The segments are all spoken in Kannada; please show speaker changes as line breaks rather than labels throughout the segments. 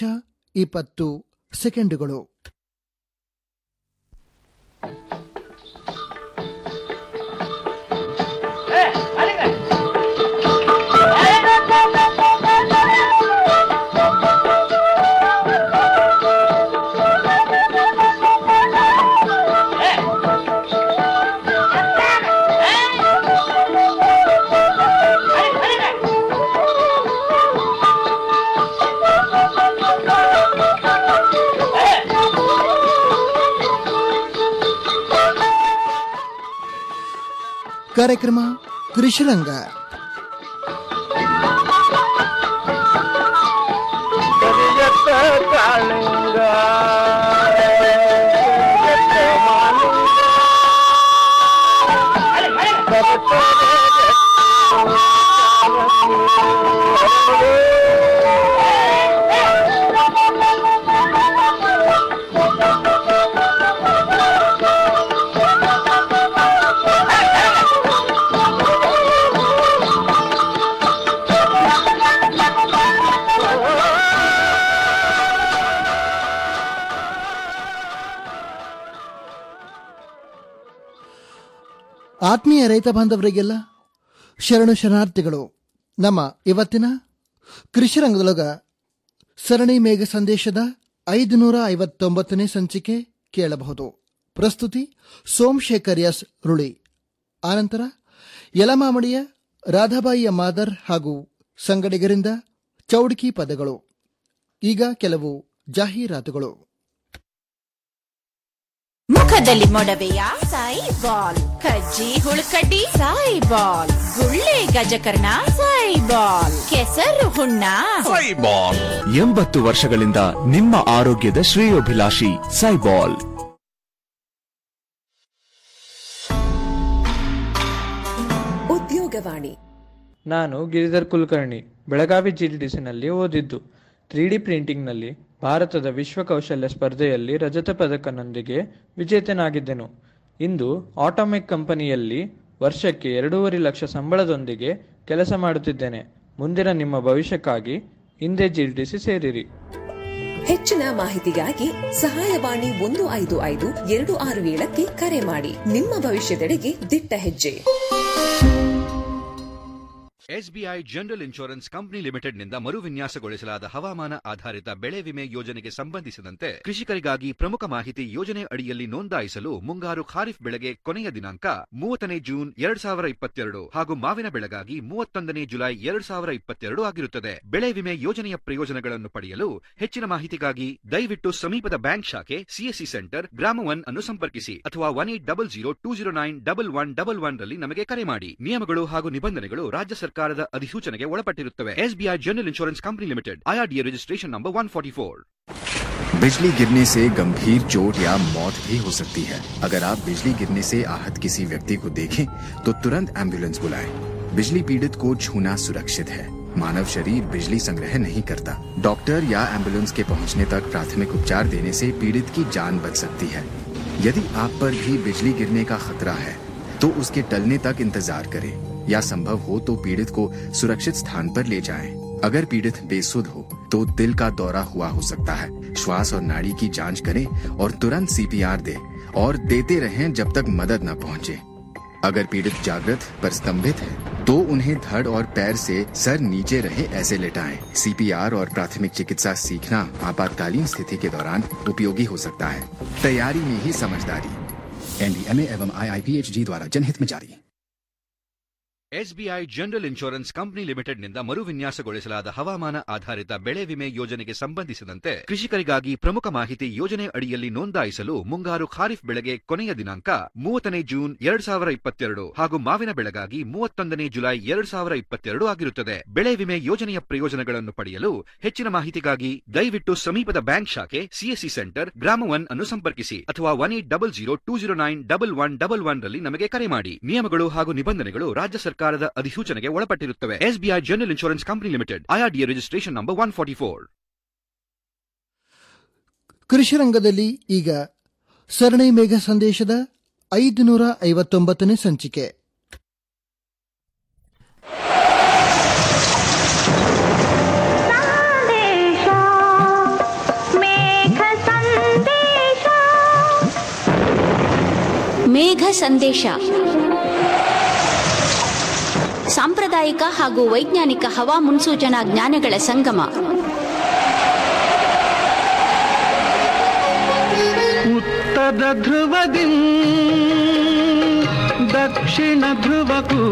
ಇಪ್ಪತ್ತು ಸೆಕೆಂಡುಗಳು ಕಾರ್ಯಕ್ರಮ ಕೃಷಿರಂಗ
ಕರಿಯತ್ತ ಕಾಳಿಂಗ ಕರಿಯತ್ತ ಮಾಲಿಂಗ
ಆತ್ಮೀಯ ರೈತ ಬಾಂಧವರಿಗೆಲ್ಲ ಶರಣು ಶರಣಾರ್ಥಿಗಳು ನಮ್ಮ ಇವತ್ತಿನ ಕೃಷಿ ರಂಗದೊಳಗ ಸರಣಿ ಮೇಘ ಸಂದೇಶದ ಐದುನೂರ ಐವತ್ತೊಂಬತ್ತನೇ ಸಂಚಿಕೆ ಕೇಳಬಹುದು ಪ್ರಸ್ತುತಿ ಸೋಮಶೇಖರ್ ಎಸ್ ರುಳಿ ಆನಂತರ ಯಲಮಾಮಡಿಯ ರಾಧಾಬಾಯಿಯ ಮಾದರ್ ಹಾಗೂ ಸಂಗಡಿಗರಿಂದ ಚೌಡಿಕಿ ಪದಗಳು ಈಗ ಕೆಲವು ಜಾಹೀರಾತುಗಳು
ಮುಖದಲ್ಲಿ ಮೊಡವೆಯ ಸಾಯಿ ಬಾಲ್ ಕಜ್ಜಿ ಹುಳುಕಡ್ಡಿ ಸಾಯಿ ಬಾಲ್ ಗುಳ್ಳೆ ಗಜಕರ್ಣ ಸಾಯಿ ಬಾಲ್ ಕೆಸರು ಹುಣ್ಣ
ಸೈಬಾಲ್ ಎಂಬತ್ತು ವರ್ಷಗಳಿಂದ ನಿಮ್ಮ ಆರೋಗ್ಯದ ಶ್ರೇಯೋಭಿಲಾಷಿ ಸೈಬಾಲ್
ಉದ್ಯೋಗವಾಣಿ
ನಾನು ಗಿರಿಧರ್ ಕುಲಕರ್ಣಿ ಬೆಳಗಾವಿ ಜಿಡಿಡಿಸಿನಲ್ಲಿ ಓದಿದ್ದು ತ್ರೀ ಡಿ ಪ್ರಿಂಟಿಂಗ್ನಲ್ಲಿ ಭಾರತದ ವಿಶ್ವ ಕೌಶಲ್ಯ ಸ್ಪರ್ಧೆಯಲ್ಲಿ ರಜತ ಪದಕನೊಂದಿಗೆ ವಿಜೇತನಾಗಿದ್ದೆನು ಇಂದು ಆಟೋಮೆಕ್ ಕಂಪನಿಯಲ್ಲಿ ವರ್ಷಕ್ಕೆ ಎರಡೂವರೆ ಲಕ್ಷ ಸಂಬಳದೊಂದಿಗೆ ಕೆಲಸ ಮಾಡುತ್ತಿದ್ದೇನೆ ಮುಂದಿನ ನಿಮ್ಮ ಭವಿಷ್ಯಕ್ಕಾಗಿ ಹಿಂದೆ ಜಿಡಿಡಿಸಿ ಸೇರಿರಿ
ಹೆಚ್ಚಿನ ಮಾಹಿತಿಗಾಗಿ ಸಹಾಯವಾಣಿ ಒಂದು ಐದು ಐದು ಎರಡು ಆರು ಏಳಕ್ಕೆ ಕರೆ ಮಾಡಿ ನಿಮ್ಮ ಭವಿಷ್ಯದೆಡೆಗೆ ದಿಟ್ಟ ಹೆಜ್ಜೆ
ಎಸ್ಬಿಐ ಜನರಲ್ ಇನ್ಶೂರೆನ್ಸ್ ಕಂಪನಿ ಲಿಮಿಟೆಡ್ನಿಂದ ಮರುವಿನ್ಯಾಸಗೊಳಿಸಲಾದ ಹವಾಮಾನ ಆಧಾರಿತ ಬೆಳೆ ವಿಮೆ ಯೋಜನೆಗೆ ಸಂಬಂಧಿಸಿದಂತೆ ಕೃಷಿಕರಿಗಾಗಿ ಪ್ರಮುಖ ಮಾಹಿತಿ ಯೋಜನೆ ಅಡಿಯಲ್ಲಿ ನೋಂದಾಯಿಸಲು ಮುಂಗಾರು ಖಾರಿಫ್ ಬೆಳೆಗೆ ಕೊನೆಯ ದಿನಾಂಕ ಮೂವತ್ತನೇ ಜೂನ್ ಎರಡ್ ಸಾವಿರ ಇಪ್ಪತ್ತೆರಡು ಹಾಗೂ ಮಾವಿನ ಬೆಳೆಗಾಗಿ ಮೂವತ್ತೊಂದನೇ ಜುಲೈ ಎರಡ್ ಸಾವಿರ ಇಪ್ಪತ್ತೆರಡು ಆಗಿರುತ್ತದೆ ಬೆಳೆ ವಿಮೆ ಯೋಜನೆಯ ಪ್ರಯೋಜನಗಳನ್ನು ಪಡೆಯಲು ಹೆಚ್ಚಿನ ಮಾಹಿತಿಗಾಗಿ ದಯವಿಟ್ಟು ಸಮೀಪದ ಬ್ಯಾಂಕ್ ಶಾಖೆ ಸಿಎಸ್ಸಿ ಸೆಂಟರ್ ಗ್ರಾಮ ಒನ್ ಅನ್ನು ಸಂಪರ್ಕಿಸಿ ಅಥವಾ one eight double zero two zero nine double one double one ರಲ್ಲಿ ನಮಗೆ ಕರೆ ಮಾಡಿ ನಿಯಮಗಳು ಹಾಗೂ ನಿಬಂಧನೆಗಳು ರಾಜ್ಯ ಸರ್ಕಾರದ ಅಧಿಸೂಚನೆಗೆ ಒಳಪಟ್ಟಿರುತ್ತವೆ SBI general insurance company limited IRDA registration number one forty four
बिजली गिरने से गंभीर चोट या मौत भी हो सकती है अगर आप बिजली गिरने से आहत किसी व्यक्ति को देखें तो तुरंत एम्बुलेंस बुलाएं। बिजली पीड़ित को छूना सुरक्षित है मानव शरीर बिजली संग्रह नहीं करता डॉक्टर या एम्बुलेंस के पहुंचने तक प्राथमिक उपचार देने से पीड़ित की जान बच सकती है यदि आप पर भी बिजली गिरने का खतरा है तो उसके टलने तक इंतजार करें या संभव हो तो पीड़ित को सुरक्षित स्थान पर ले जाएं। अगर पीड़ित बेसुध हो तो दिल का दौरा हुआ हो सकता है श्वास और नाड़ी की जांच करें और तुरंत सीपीआर दें और देते रहें जब तक मदद न पहुंचे अगर पीड़ित जागृत पर स्तंभित है तो उन्हें धड़ और पैर से सर नीचे रहे ऐसे लेटाएं। सीपीआर और प्राथमिक चिकित्सा सीखना आपातकालीन स्थिति के दौरान उपयोगी हो सकता है तैयारी में ही समझदारी एनडीएमए एवं आईआईपीएचजी द्वारा जनहित में जारी
ಎಸ್ಬಿಐ ಜನರಲ್ ಇನ್ಶೂರೆನ್ಸ್ ಕಂಪನಿ ಲಿಮಿಟೆಡ್ನಿಂದ ಮರುವಿನ್ಯಾಸಗೊಳಿಸಲಾದ ಹವಾಮಾನ ಆಧಾರಿತ ಬೆಳೆ ವಿಮೆ ಯೋಜನೆಗೆ ಸಂಬಂಧಿಸಿದಂತೆ ಕೃಷಿಕರಿಗಾಗಿ ಪ್ರಮುಖ ಮಾಹಿತಿ ಯೋಜನೆ ಅಡಿಯಲ್ಲಿ ನೋಂದಾಯಿಸಲು ಮುಂಗಾರು ಖಾರಿಫ್ ಬೆಳೆಗೆ ಕೊನೆಯ ದಿನಾಂಕ ಮೂವತ್ತನೇ ಜೂನ್ ಎರಡ್ ಸಾವಿರ ಇಪ್ಪತ್ತೆರಡು ಹಾಗೂ ಮಾವಿನ ಬೆಳೆಗಾಗಿ ಮೂವತ್ತೊಂದನೇ ಜುಲೈ ಎರಡ್ ಸಾವಿರ ಇಪ್ಪತ್ತೆರಡು ಆಗಿರುತ್ತದೆ ಬೆಳೆ ವಿಮೆ ಯೋಜನೆಯ ಪ್ರಯೋಜನಗಳನ್ನು ಪಡೆಯಲು ಹೆಚ್ಚಿನ ಮಾಹಿತಿಗಾಗಿ ದಯವಿಟ್ಟು ಸಮೀಪದ ಬ್ಯಾಂಕ್ ಶಾಖೆ ಸಿಎಸ್ಸಿ ಸೆಂಟರ್ ಗ್ರಾಮ ಒನ್ ಅನ್ನು ಸಂಪರ್ಕಿಸಿ ಅಥವಾ one eight double zero two zero nine double one double one ರಲ್ಲಿ ನಮಗೆ ಕರೆ ಮಾಡಿ ನಿಯಮಗಳು ಹಾಗೂ ನಿಬಂಧನೆಗಳು ರಾಜ್ಯ ಸರ್ಕಾರದ ಅಧಿಸೂಚನೆಗೆ ಒಳಪಟ್ಟಿರುತ್ತವೆ SBI general insurance company limited IRDA registration number one forty four
ಕೃಷಿ ರಂಗದಲ್ಲಿ ಈಗ ಸರಣಿ ಮೇಘ ಸಂದೇಶದ ಐದುನೂರ ಐವತ್ತೊಂಬತ್ತನೇ ಸಂಚಿಕೆ
ಮೇಘ ಸಂದೇಶ ಸಾಂಪ್ರದಾಯಿಕ ಹಾಗೂ ವೈಜ್ಞಾನಿಕ ಹವಾ ಮುನ್ಸೂಚನಾ ಜ್ಞಾನಗಳ ಸಂಗಮ
ಉತ್ತರ ಧ್ರುವದಿ ದಕ್ಷಿಣ ಧ್ರುವಕ್ಕೂ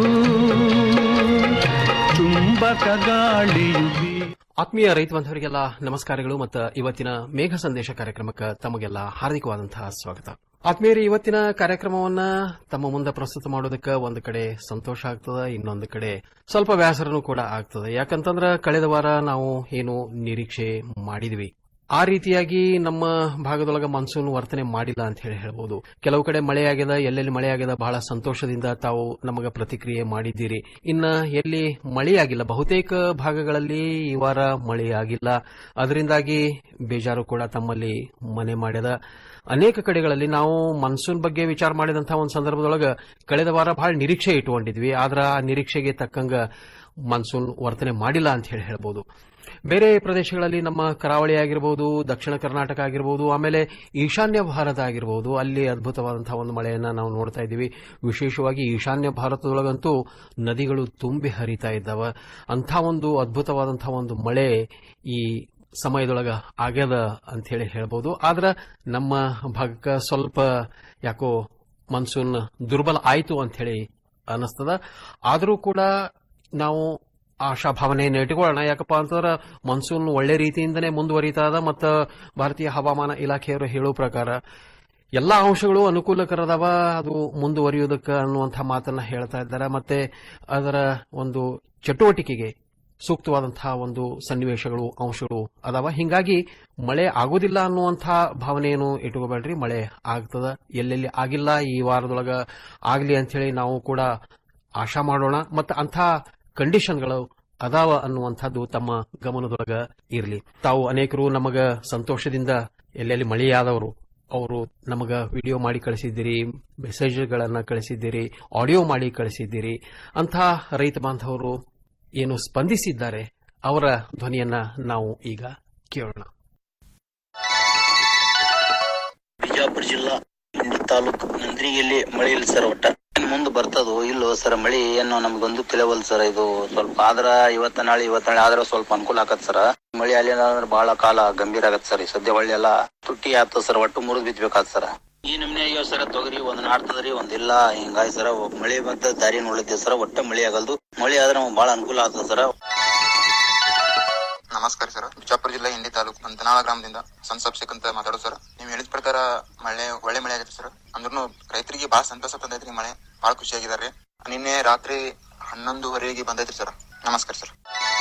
ಚುಂಬಕ ಗಾಳಿಯು ಬೀ
ಆತ್ಮೀಯ ರೈತ ಬಾಂಧವರಿಗೆಲ್ಲ ನಮಸ್ಕಾರಗಳು ಮತ್ತು ಇವತ್ತಿನ ಮೇಘ ಸಂದೇಶ ಕಾರ್ಯಕ್ರಮಕ್ಕೆ ತಮಗೆಲ್ಲ ಹಾರ್ದಿಕವಾದಂತಹ ಸ್ವಾಗತ ಆತ್ಮೀಯರಿ ಇವತ್ತಿನ ಕಾರ್ಯಕ್ರಮವನ್ನ ತಮ್ಮ ಮುಂದೆ ಪ್ರಸ್ತುತ ಮಾಡೋದಕ್ಕೆ ಒಂದು ಕಡೆ ಸಂತೋಷ ಆಗ್ತದ ಇನ್ನೊಂದು ಕಡೆ ಸ್ವಲ್ಪ ಬೇಸರನೂ ಕೂಡ ಆಗ್ತದೆ ಯಾಕಂತಂದ್ರ ಕಳೆದ ವಾರ ನಾವು ಏನು ನಿರೀಕ್ಷೆ ಮಾಡಿದ್ವಿ ಆ ರೀತಿಯಾಗಿ ನಮ್ಮ ಭಾಗದೊಳಗ ಮಾನ್ಸೂನ್ ವರ್ತನೆ ಮಾಡಿಲ್ಲ ಅಂತ ಹೇಳಿ ಹೇಳ್ಬೋದು ಕೆಲವು ಕಡೆ ಮಳೆ ಆಗ್ಯದ ಎಲ್ಲೆಲ್ಲಿ ಮಳೆ ಆಗ್ಯದ ಬಹಳ ಸಂತೋಷದಿಂದ ತಾವು ನಮಗ ಪ್ರತಿಕ್ರಿಯೆ ಮಾಡಿದ್ದೀರಿ ಇನ್ನ ಎಲ್ಲಿ ಮಳೆಯಾಗಿಲ್ಲ ಬಹುತೇಕ ಭಾಗಗಳಲ್ಲಿ ಈ ವಾರ ಮಳೆಯಾಗಿಲ್ಲ ಅದರಿಂದಾಗಿ ಬೇಜಾರು ಕೂಡ ತಮ್ಮಲ್ಲಿ ಮನೆ ಮಾಡ್ಯದ ಅನೇಕ ಕಡೆಗಳಲ್ಲಿ ನಾವು ಮಾನ್ಸೂನ್ ಬಗ್ಗೆ ವಿಚಾರ ಮಾಡಿದಂತಹ ಒಂದು ಸಂದರ್ಭದೊಳಗ ಕಳೆದ ವಾರ ಬಹಳ ನಿರೀಕ್ಷೆ ಇಟ್ಕೊಂಡಿದ್ವಿ ಆದ್ರ ಆ ನಿರೀಕ್ಷೆಗೆ ತಕ್ಕಂಗ ಮಾನ್ಸೂನ್ ವರ್ತನೆ ಮಾಡಿಲ್ಲ ಅಂತ ಹೇಳಿ ಹೇಳ್ಬೋದು ಬೇರೆ ಪ್ರದೇಶಗಳಲ್ಲಿ ನಮ್ಮ ಕರಾವಳಿ ಆಗಿರಬಹುದು ದಕ್ಷಿಣ ಕರ್ನಾಟಕ ಆಗಿರಬಹುದು ಆಮೇಲೆ ಈಶಾನ್ಯ ಭಾರತ ಆಗಿರಬಹುದು ಅಲ್ಲಿ ಅದ್ಭುತವಾದಂತಹ ಒಂದು ಮಳೆಯನ್ನ ನಾವು ನೋಡ್ತಾ ಇದ್ದೀವಿ ವಿಶೇಷವಾಗಿ ಈಶಾನ್ಯ ಭಾರತದೊಳಗಂತೂ ನದಿಗಳು ತುಂಬಿ ಹರಿತಾ ಇದ್ದಾವ ಅಂಥ ಒಂದು ಅದ್ಭುತವಾದಂತಹ ಒಂದು ಮಳೆ ಈ ಸಮಯದೊಳಗ ಆಗ್ಯದ ಅಂತ ಹೇಳಿ ಹೇಳ್ಬೋದು ಆದ್ರ ನಮ್ಮ ಭಾಗಕ್ಕೆ ಸ್ವಲ್ಪ ಯಾಕೋ ಮಾನ್ಸೂನ್ ದುರ್ಬಲ ಆಯ್ತು ಅಂತ ಹೇಳಿ ಅನಿಸ್ತದ ಆದರೂ ಕೂಡ ನಾವು ಆಶಾಭಾವನೆಯನ್ನು ಇಟ್ಟುಕೊಳ್ಳೋಣ ಯಾಕಪ್ಪ ಅಂತಂದ್ರೆ ಮಾನ್ಸೂನ್ ಒಳ್ಳೆ ರೀತಿಯಿಂದನೇ ಮುಂದುವರಿತಾ ಅದ ಮತ್ತು ಭಾರತೀಯ ಹವಾಮಾನ ಇಲಾಖೆಯವರು ಹೇಳೋ ಪ್ರಕಾರ ಎಲ್ಲಾ ಅಂಶಗಳು ಅನುಕೂಲಕರದವ ಅದು ಮುಂದುವರಿಯುವುದಕ್ಕೆ ಅನ್ನುವಂಥ ಮಾತನ್ನ ಹೇಳ್ತಾ ಇದ್ದಾರೆ ಮತ್ತೆ ಅದರ ಒಂದು ಚಟುವಟಿಕೆಗೆ ಸೂಕ್ತವಾದಂತಹ ಒಂದು ಸನ್ನಿವೇಶಗಳು ಅಂಶಗಳು ಅದಾವ ಹಿಂಗಾಗಿ ಮಳೆ ಆಗೋದಿಲ್ಲ ಅನ್ನುವಂಥ ಭಾವನೆಯನ್ನು ಇಟ್ಕೋಬೇಡ್ರಿ ಮಳೆ ಆಗ್ತದ ಎಲ್ಲೆಲ್ಲಿ ಆಗಿಲ್ಲ ಈ ವಾರದೊಳಗ ಆಗ್ಲಿ ಅಂತ ಹೇಳಿ ನಾವು ಕೂಡ ಆಶಾ ಮಾಡೋಣ ಮತ್ತು ಅಂಥ ಕಂಡೀಷನ್ಗಳು ಅದಾವ ಅನ್ನುವಂಥದ್ದು ತಮ್ಮ ಗಮನದೊಳಗ ಇರಲಿ ತಾವು ಅನೇಕರು ನಮಗ ಸಂತೋಷದಿಂದ ಎಲ್ಲೆಲ್ಲಿ ಮಳೆಯಾದವರು ಅವರು ನಮಗ ವಿಡಿಯೋ ಮಾಡಿ ಕಳಿಸಿದ್ದೀರಿ ಮೆಸೇಜ್ಗಳನ್ನ ಕಳಿಸಿದ್ದೀರಿ ಆಡಿಯೋ ಮಾಡಿ ಕಳಿಸಿದ್ದೀರಿ ಅಂಥ ರೈತ ಬಾಂಧವರು ಏನು ಸ್ಪಂದಿಸಿದ್ದಾರೆ ಅವರ ಧ್ವನಿಯನ್ನ ನಾವು ಈಗ ಕೇಳೋಣ
ಬಿಜಾಪುರ ಜಿಲ್ಲಾ ಇಂಡಿ ತಾಲೂಕು ನಂದ್ರಿಯಲ್ಲಿ ಮಳೆ ಇಲ್ಲ ಸರ್ ಒಟ್ಟ ಮುಂದೆ ಬರ್ತದೋ ಇಲ್ಲೋ ಸರ್ ಮಳಿ ಏನು ನಮ್ಗೊಂದು ತಿಳಿವಲ್ ಸರ್ ಇದು ಸ್ವಲ್ಪ ಆದ್ರ ಇವತ್ತ ನಾಳೆ ಇವತ್ತ ನಾಳೆ ಆದ್ರ ಸ್ವಲ್ಪ ಅನುಕೂಲ ಆಗತ್ ಸರ್ ಮಳಿ ಅಲ್ಲಿಲ್ಲ ಅಂದ್ರೆ ಬಹಳ ಕಾಲ ಗಂಭೀರ ಆಗತ್ ಸರ್ ಈ ಸದ್ಯ ಒಳ್ಳೆ ಎಲ್ಲಾ ತುಟ್ಟಿ ಆತ ಸರ್ ಒಟ್ಟು ಮುರಿದ್ ಬಿತ್ಬೇಕಾತ್ ಸರ್ ಈ ನಮ್ನೆ ಆಗ್ಯಾವ ಸರ್ ತೊಗರಿ ಒಂದ್ ನಾಡ್ತದ್ರಿ ಒಂದ್ ಇಲ್ಲ ಹಿಂಗಾಯ್ ಸರ್ ಮಳಿ ಬಂದ ದಾರಿ ನೋಡಿದ್ದೆ ಸರ್ ಒಟ್ಟ ಮಳಿ ಆಗಲ್ದು ಮಳಿ ಆದ್ರೆ ನಮ್ಗ್ ಬಹಳ ಅನುಕೂಲ ಆಗ್ತದ ಸರ್
ನಮಸ್ಕಾರ ಸರ್ ಬಿಜಾಪುರ ಜಿಲ್ಲೆ ಇಂಡಿ ತಾಲೂಕು ಮಂತನಾಳ ಗ್ರಾಮದಿಂದ ಸನ್ಸಬ್ಸಿಕ್ ಅಂತ ಮಾತಾಡೋದು ಸರ್ ನೀವು ಹೇಳಿದ ಪ್ರಕಾರ ಮಳೆ ಒಳ್ಳೆ ಮಳೆ ಆಗೈತೆ ಸರ್ ಅಂದ್ರೂ ರೈತರಿಗೆ ಬಹಳ ಸಂತೋಷ ತಂದೈತ್ರಿ ಮಳೆ ಬಹಳ ಖುಷಿಯಾಗಿದ್ದಾರೆ ನಿನ್ನೆ ರಾತ್ರಿ ಹನ್ನೊಂದುವರೆಗೆ ಬಂದೈತ್ರಿ ಸರ್ ನಮಸ್ಕಾರ ಸರ್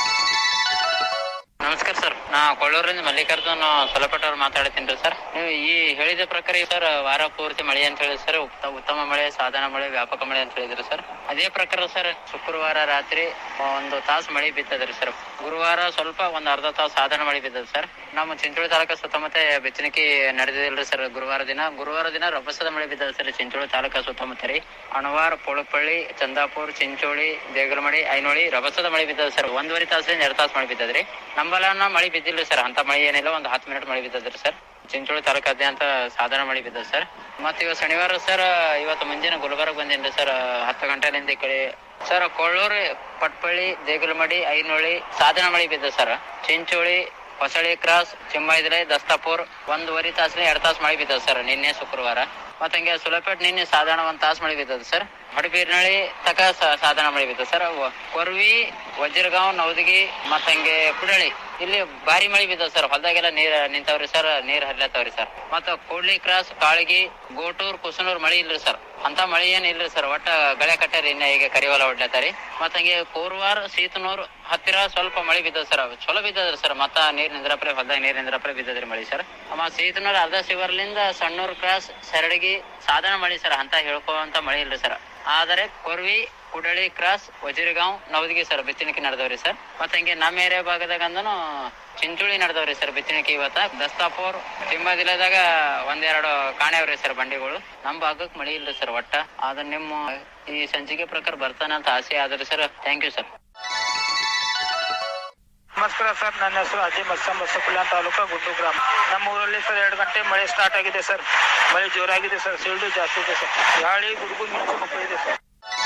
ನಮಸ್ಕಾರ ಸರ್ ನಾ ಕೊಳ್ಳೂರಿಂದ ಮಲ್ಲಿಕಾರ್ಜುನ್ ಸೊಲಪಟ್ ಅವ್ರು ಮಾತಾಡ್ತೀನಿ ಸರ್ ನೀವು ಈ ಹೇಳಿದ ಪ್ರಕಾರ ಸರ್ ವಾರ ಪೂರ್ತಿ ಮಳೆ ಅಂತ ಹೇಳಿ ಸರ್ ಉತ್ತ- ಉತ್ತಮ ಮಳೆ ಸಾಧಾರಣ ಮಳೆ ವ್ಯಾಪಕ ಮಳೆ ಅಂತ ಹೇಳಿದ್ರಿ ಸರ್ ಅದೇ ಪ್ರಕಾರ ಸರ್ ಶುಕ್ರವಾರ ರಾತ್ರಿ ಒಂದು ತಾಸು ಮಳೆ ಬಿತ್ತದ್ರಿ ಸರ್ ಗುರುವಾರ ಸ್ವಲ್ಪ ಒಂದ್ ಅರ್ಧ ತಾಸು ಸಾಧಾರಣ ಮಳೆ ಬಿದ್ದದ ಸರ್ ನಮ್ಮ ಚಿಂಚೋಳಿ ತಾಲೂಕು ಸುತ್ತಮುತ್ತ ಬೆಚ್ಚನಿಕೆ ನಡೆದಿಲ್ರಿ ಸರ್ ಗುರುವಾರ ದಿನ ಗುರುವಾರ ದಿನ ರಭಸದ ಮಳೆ ಬಿದ್ದದ ಸರ್ ಚಿಂಚೋಳಿ ತಾಲೂಕು ಸುತ್ತಮುತ್ತ ರೀ ಅಣವಾರ್ ಪೊಳಪಳ್ಳಿ ಚಂದಾಪುರ್ ಚಿಂಚೋಳಿ ದೇಗಲಮಡಿ ಐನೋಳಿ ರಭಸದ ಮಳೆ ಬಿದ್ದದ ಸರ್ ಒಂದೂವರೆ ತಾಸರಿಂದ ಎರಡ್ ತಾಸು ಮಳೆ ಬಿದ್ದದ್ರಿ ನಂಬಲನ್ನ ಮಳೆ ಬಿದ್ದಿಲ್ಲ ಸರ್ ಅಂತ ಮಳೆ ಏನಿಲ್ಲ ಒಂದ್ ಹತ್ತು ಮಿನಿಟ್ ಮಳೆ ಬಿದ್ದದ್ರಿ ಸರ್ ಚಿಂಚೋಳಿ ತಾಲೂಕಾದ್ಯಂತ ಸಾಧಾರಣ ಮಳೆ ಬಿದ್ದದ ಸರ್ ಮತ್ತ ಇವತ್ತು ಶನಿವಾರ ಸರ್ ಇವತ್ತು ಮುಂಜಾನೆ ಗುಲ್ಬರ್ಗ ಬಂದೇನ್ರಿ ಸರ್ ಹತ್ತು ಗಂಟೆಲಿಂದ ಈ ಕಡೆ ಸರ್ ಕೊಳ್ಳೂರು ಪಟ್ಪಳ್ಳಿ ದೇಗಲಮಡಿ ಐನೋಳಿ ಸಾಧಾರಣ ಮಳೆ ಬಿದ್ದ ಸರ್ ಚಿಂಚೋಳಿ ಹೊಸಳಿ ಕ್ರಾಸ್ ಚಿಮ್ಮೈದಲೆ ದಸ್ತಾಪುರ್ ಒಂದೂವರೆ ತಾಸಿನ ಎರಡ್ ತಾಸು ಮಳೆ ಬಿದ್ದದ ಸರ್ ನಿನ್ನೆ ಶುಕ್ರವಾರ ಮತ್ತ ಹಂಗೆ ಸುಲಪೇಟ್ ನಿನ್ನೆ ಸಾಧಾರಣ ಒಂದ್ ತಾಸು ಮಳೆ ಬಿದ್ದದ ಸರ್ ಹಡಬೀರ್ನಳ್ಳಿ ತಕ ಸ- ಸಾಧಾರಣ ಮಳೆ ಬಿದ್ದದ ಸರ್ ವ- ಕೊರ್ವಿ ವಜ್ರಗಾಂವ್ ನವದಗಿ ಮತ್ತ ಹಂಗೆ ಕುಡಳಿ ಇಲ್ಲಿ ಭಾರಿ ಮಳೆ ಬಿದ್ದದ ಸರ್ ಹೊಲದಾಗೆಲ್ಲ ನೀರ್ ನಿಂತವ್ರಿ ಸರ್ ನೀರ್ ಹರ್ಲತ್ತವ್ರಿ ಸರ್ ಮತ್ತ ಕೂಡ್ಲಿ ಕ್ರಾಸ್ ಕಾಳಗಿ ಗೋಟೂರ್ ಕುಸನೂರ್ ಮಳಿ ಇಲ್ರಿ ಸರ್ ಅಂತ ಮಳಿ ಏನ್ ಇಲ್ರಿ ಸರ್ ಒಟ್ಟ ಗಳೆ ಕಟ್ಟಾರಿ ಇನ್ನ ಈಗ ಕರಿವಲ ಹೊಡ್ಲತ್ತಾರಿ ಮತ್ತ ಹಂಗೆ ಕೋರ್ವಾರ್ ಸೀತನೂರ್ ಹತ್ತಿರ ಸ್ವಲ್ಪ ಮಳಿ ಬಿದ್ದದ ಸರ್ ಚಲೋ ಬಿದ್ದದ್ರಿ ಸರ್ ಮತ್ತ ನೀರ್ ನಿಂದ್ರಪ್ರೆ ಹೊಲದಾಗ ನೀರ್ ನಿಂದ್ರಪ್ರೆ ಬಿದ್ದದ್ರಿ ಮಳಿ ಸರ್ ಅಮ್ಮ ಸೀತನೂರ್ ಅರ್ಧ ಶಿವರ್ಲಿಂದ ಸಣ್ಣೂರ್ ಕ್ರಾಸ್ ಸರಡಗಿ ಸಾಧಾರಣ ಮಳಿ ಸರ್ ಅಂತ ಹೇಳ್ಕೊಳ್ಳುವಂತ ಮಳಿ ಇಲ್ರಿ ಸರ್ ಆದರೆ ಕೊರ್ವಿ ಕುಡಳಿ ಕ್ರಾಸ್ ವಜಿರಗಾಂವ್ ನವದಗಿ ಸರ್ ಬಿತ್ತಣಿಕೆ ನಡೆದವ್ರಿ ಸರ್ ಮತ್ತ ಹಂಗೆ ನಮ್ಮ ಏರಿಯಾ ಭಾಗದಾಗ ಅಂದನು ಚಿಂಚುಳಿ ನಡೆದವ್ರಿ ಸರ್ ಬಿತ್ತಣಿಕೆ ಇವತ್ತ ದಸ್ತಾಪುರ್ ತಿಮ್ಮದಿಲದಾಗ ಒಂದೆರಡು ಕಾಣೆವ್ರಿ ಸರ್ ಬಂಡಿಗಳು ನಮ್ ಭಾಗಕ್ ಮಳಿ ಇಲ್ರಿ ಸರ್ ಒಟ್ಟ ಆದ್ರ ನಿಮ್ಮ ಈ ಸಂಚಿಕೆ ಪ್ರಕಾರ ಬರ್ತಾನ ಅಂತ ಆಸೆ ಆದ್ರಿ ಸರ್ ಥ್ಯಾಂಕ್ ಯು ಸರ್
ನಮಸ್ಕಾರ ಸರ್ ನನ್ನ ಹೆಸರು ಅಜಯ್ ಮಸ್ಸಂ ಬಸಕುಲ್ಯ ತಾಲೂಕು ಗುಡ್ಡು ಗ್ರಾಮ ನಮ್ಮ ಊರಲ್ಲಿ ಸರ್ ಎರಡು ಗಂಟೆ ಮಳೆ ಸ್ಟಾರ್ಟ್ ಆಗಿದೆ ಸರ್ ಮಳೆ ಜೋರಾಗಿದೆ ಸರ್ ಸಿಲ್ಡು ಜಾಸ್ತಿ ಇದೆ ಸರ್ ಗಾಳಿ ಗುಡುಗು ಮಿಂಚು ಮಕ್ಕಳು ಇದೆ ಸರ್